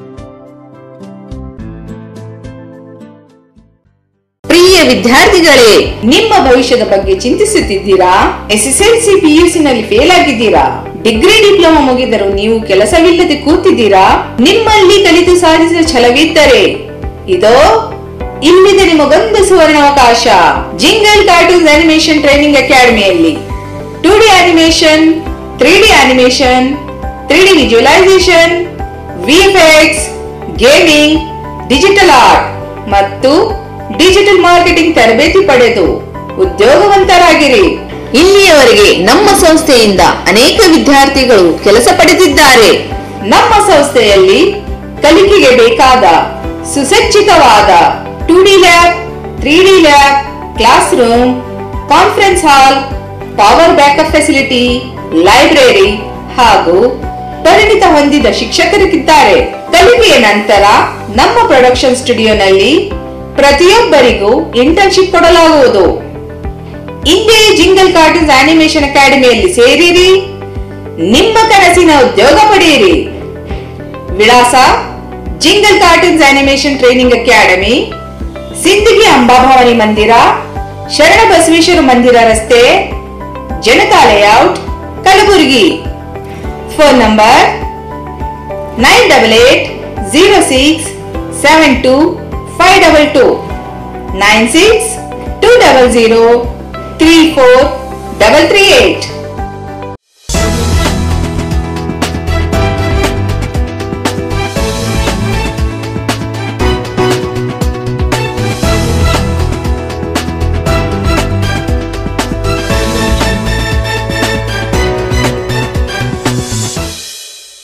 ಪ್ರಿಯ ವಿದ್ಯಾರ್ಥಿಗಳೇ ನಿಮ್ಮ ಭವಿಷ್ಯದ ಬಗ್ಗೆ ಚಿಂತಿಸುತ್ತಿದ್ದೀರಾ ಎಸ್ಎಸ್ಎಲ್ಸಿ ಪಿಯುಸಿನಲ್ಲಿ ಫೇಲ್ ಆಗಿದ್ದೀರಾ ಡಿಗ್ರಿ ಡಿಪ್ಲೊಮಾ ಮುಗಿದರೂ ನೀವು ಕೆಲಸವಿಲ್ಲದೆ ಕೂತಿದ್ದೀರಾ ನಿಮ್ಮಲ್ಲಿ ಕಲಿತು ಸಾಧಿಸಿದ ಛಲವಿದ್ದರೆ ಇದೋ ಇಲ್ಲಿದೆ ನಿಮಗೊಂದು ಸುವರ್ಣಾವಕಾಶ ಜಿಂಗಲ್ ಕಾರ್ಟೂನ್ಸ್ ಅನಿಮೇಷನ್ ಟ್ರೈನಿಂಗ್ ಅಕಾಡೆಮಿಯಲ್ಲಿ two D animation three D animation three D visualisation VFX gaming digital art ಮತ್ತು ಡಿಜಿಟಲ್ ಮಾರ್ಕೆಟಿಂಗ್ ತರಬೇತಿ ಪಡೆದು ಉದ್ಯೋಗವಂತರಾಗಿರಿ ಇಲ್ಲಿಯವರೆಗೆ ನಮ್ಮ ಸಂಸ್ಥೆಯಿಂದ ಅನೇಕ ವಿದ್ಯಾರ್ಥಿಗಳು ಕೆಲಸ ಪಡೆದಿದ್ದಾರೆ ನಮ್ಮ ಸಂಸ್ಥೆಯಲ್ಲಿ ಕಲಿಕೆಗೆ ಬೇಕಾದ ಸುಸಜ್ಜಿತವಾದ two D lab three D lab class room conference hall power backup facility library ಹಾಗೂ ಪರಿಣಿತ ಹೊಂದಿದ ಶಿಕ್ಷಕರಿದ್ದಾರೆ ಕಲಿಕೆಯ ನಂತರ ನಮ್ಮ ಪ್ರೊಡಕ್ಷನ್ ಸ್ಟುಡಿಯೋನಲ್ಲಿ ಪ್ರತಿಯೊಬ್ಬರಿಗೂ ಇಂಟರ್ನ್ಶಿಪ್ ಕೊಡಲಾಗುವುದು ಇಂದೇ ಜಿಂಗಲ್ ಕಾರ್ಟೂನ್ಸ್ ಆನಿಮೇಷನ್ ಅಕಾಡೆಮಿಯಲ್ಲಿ ಸೇರಿರಿ ನಿಮ್ಮ ಕನಸಿನ ಉದ್ಯೋಗ ಪಡೆಯಿರಿ ವಿಳಾಸ jingle cartoons animation training academy Sindagi Ambabhavani ಮಂದಿರ ಶರಣ ಬಸವೇಶ್ವರ ಮಂದಿರ ರಸ್ತೆ Janata layout Kalaburagi phone number nine double eight zero six seven two five double two nine six two double zero three four double three eight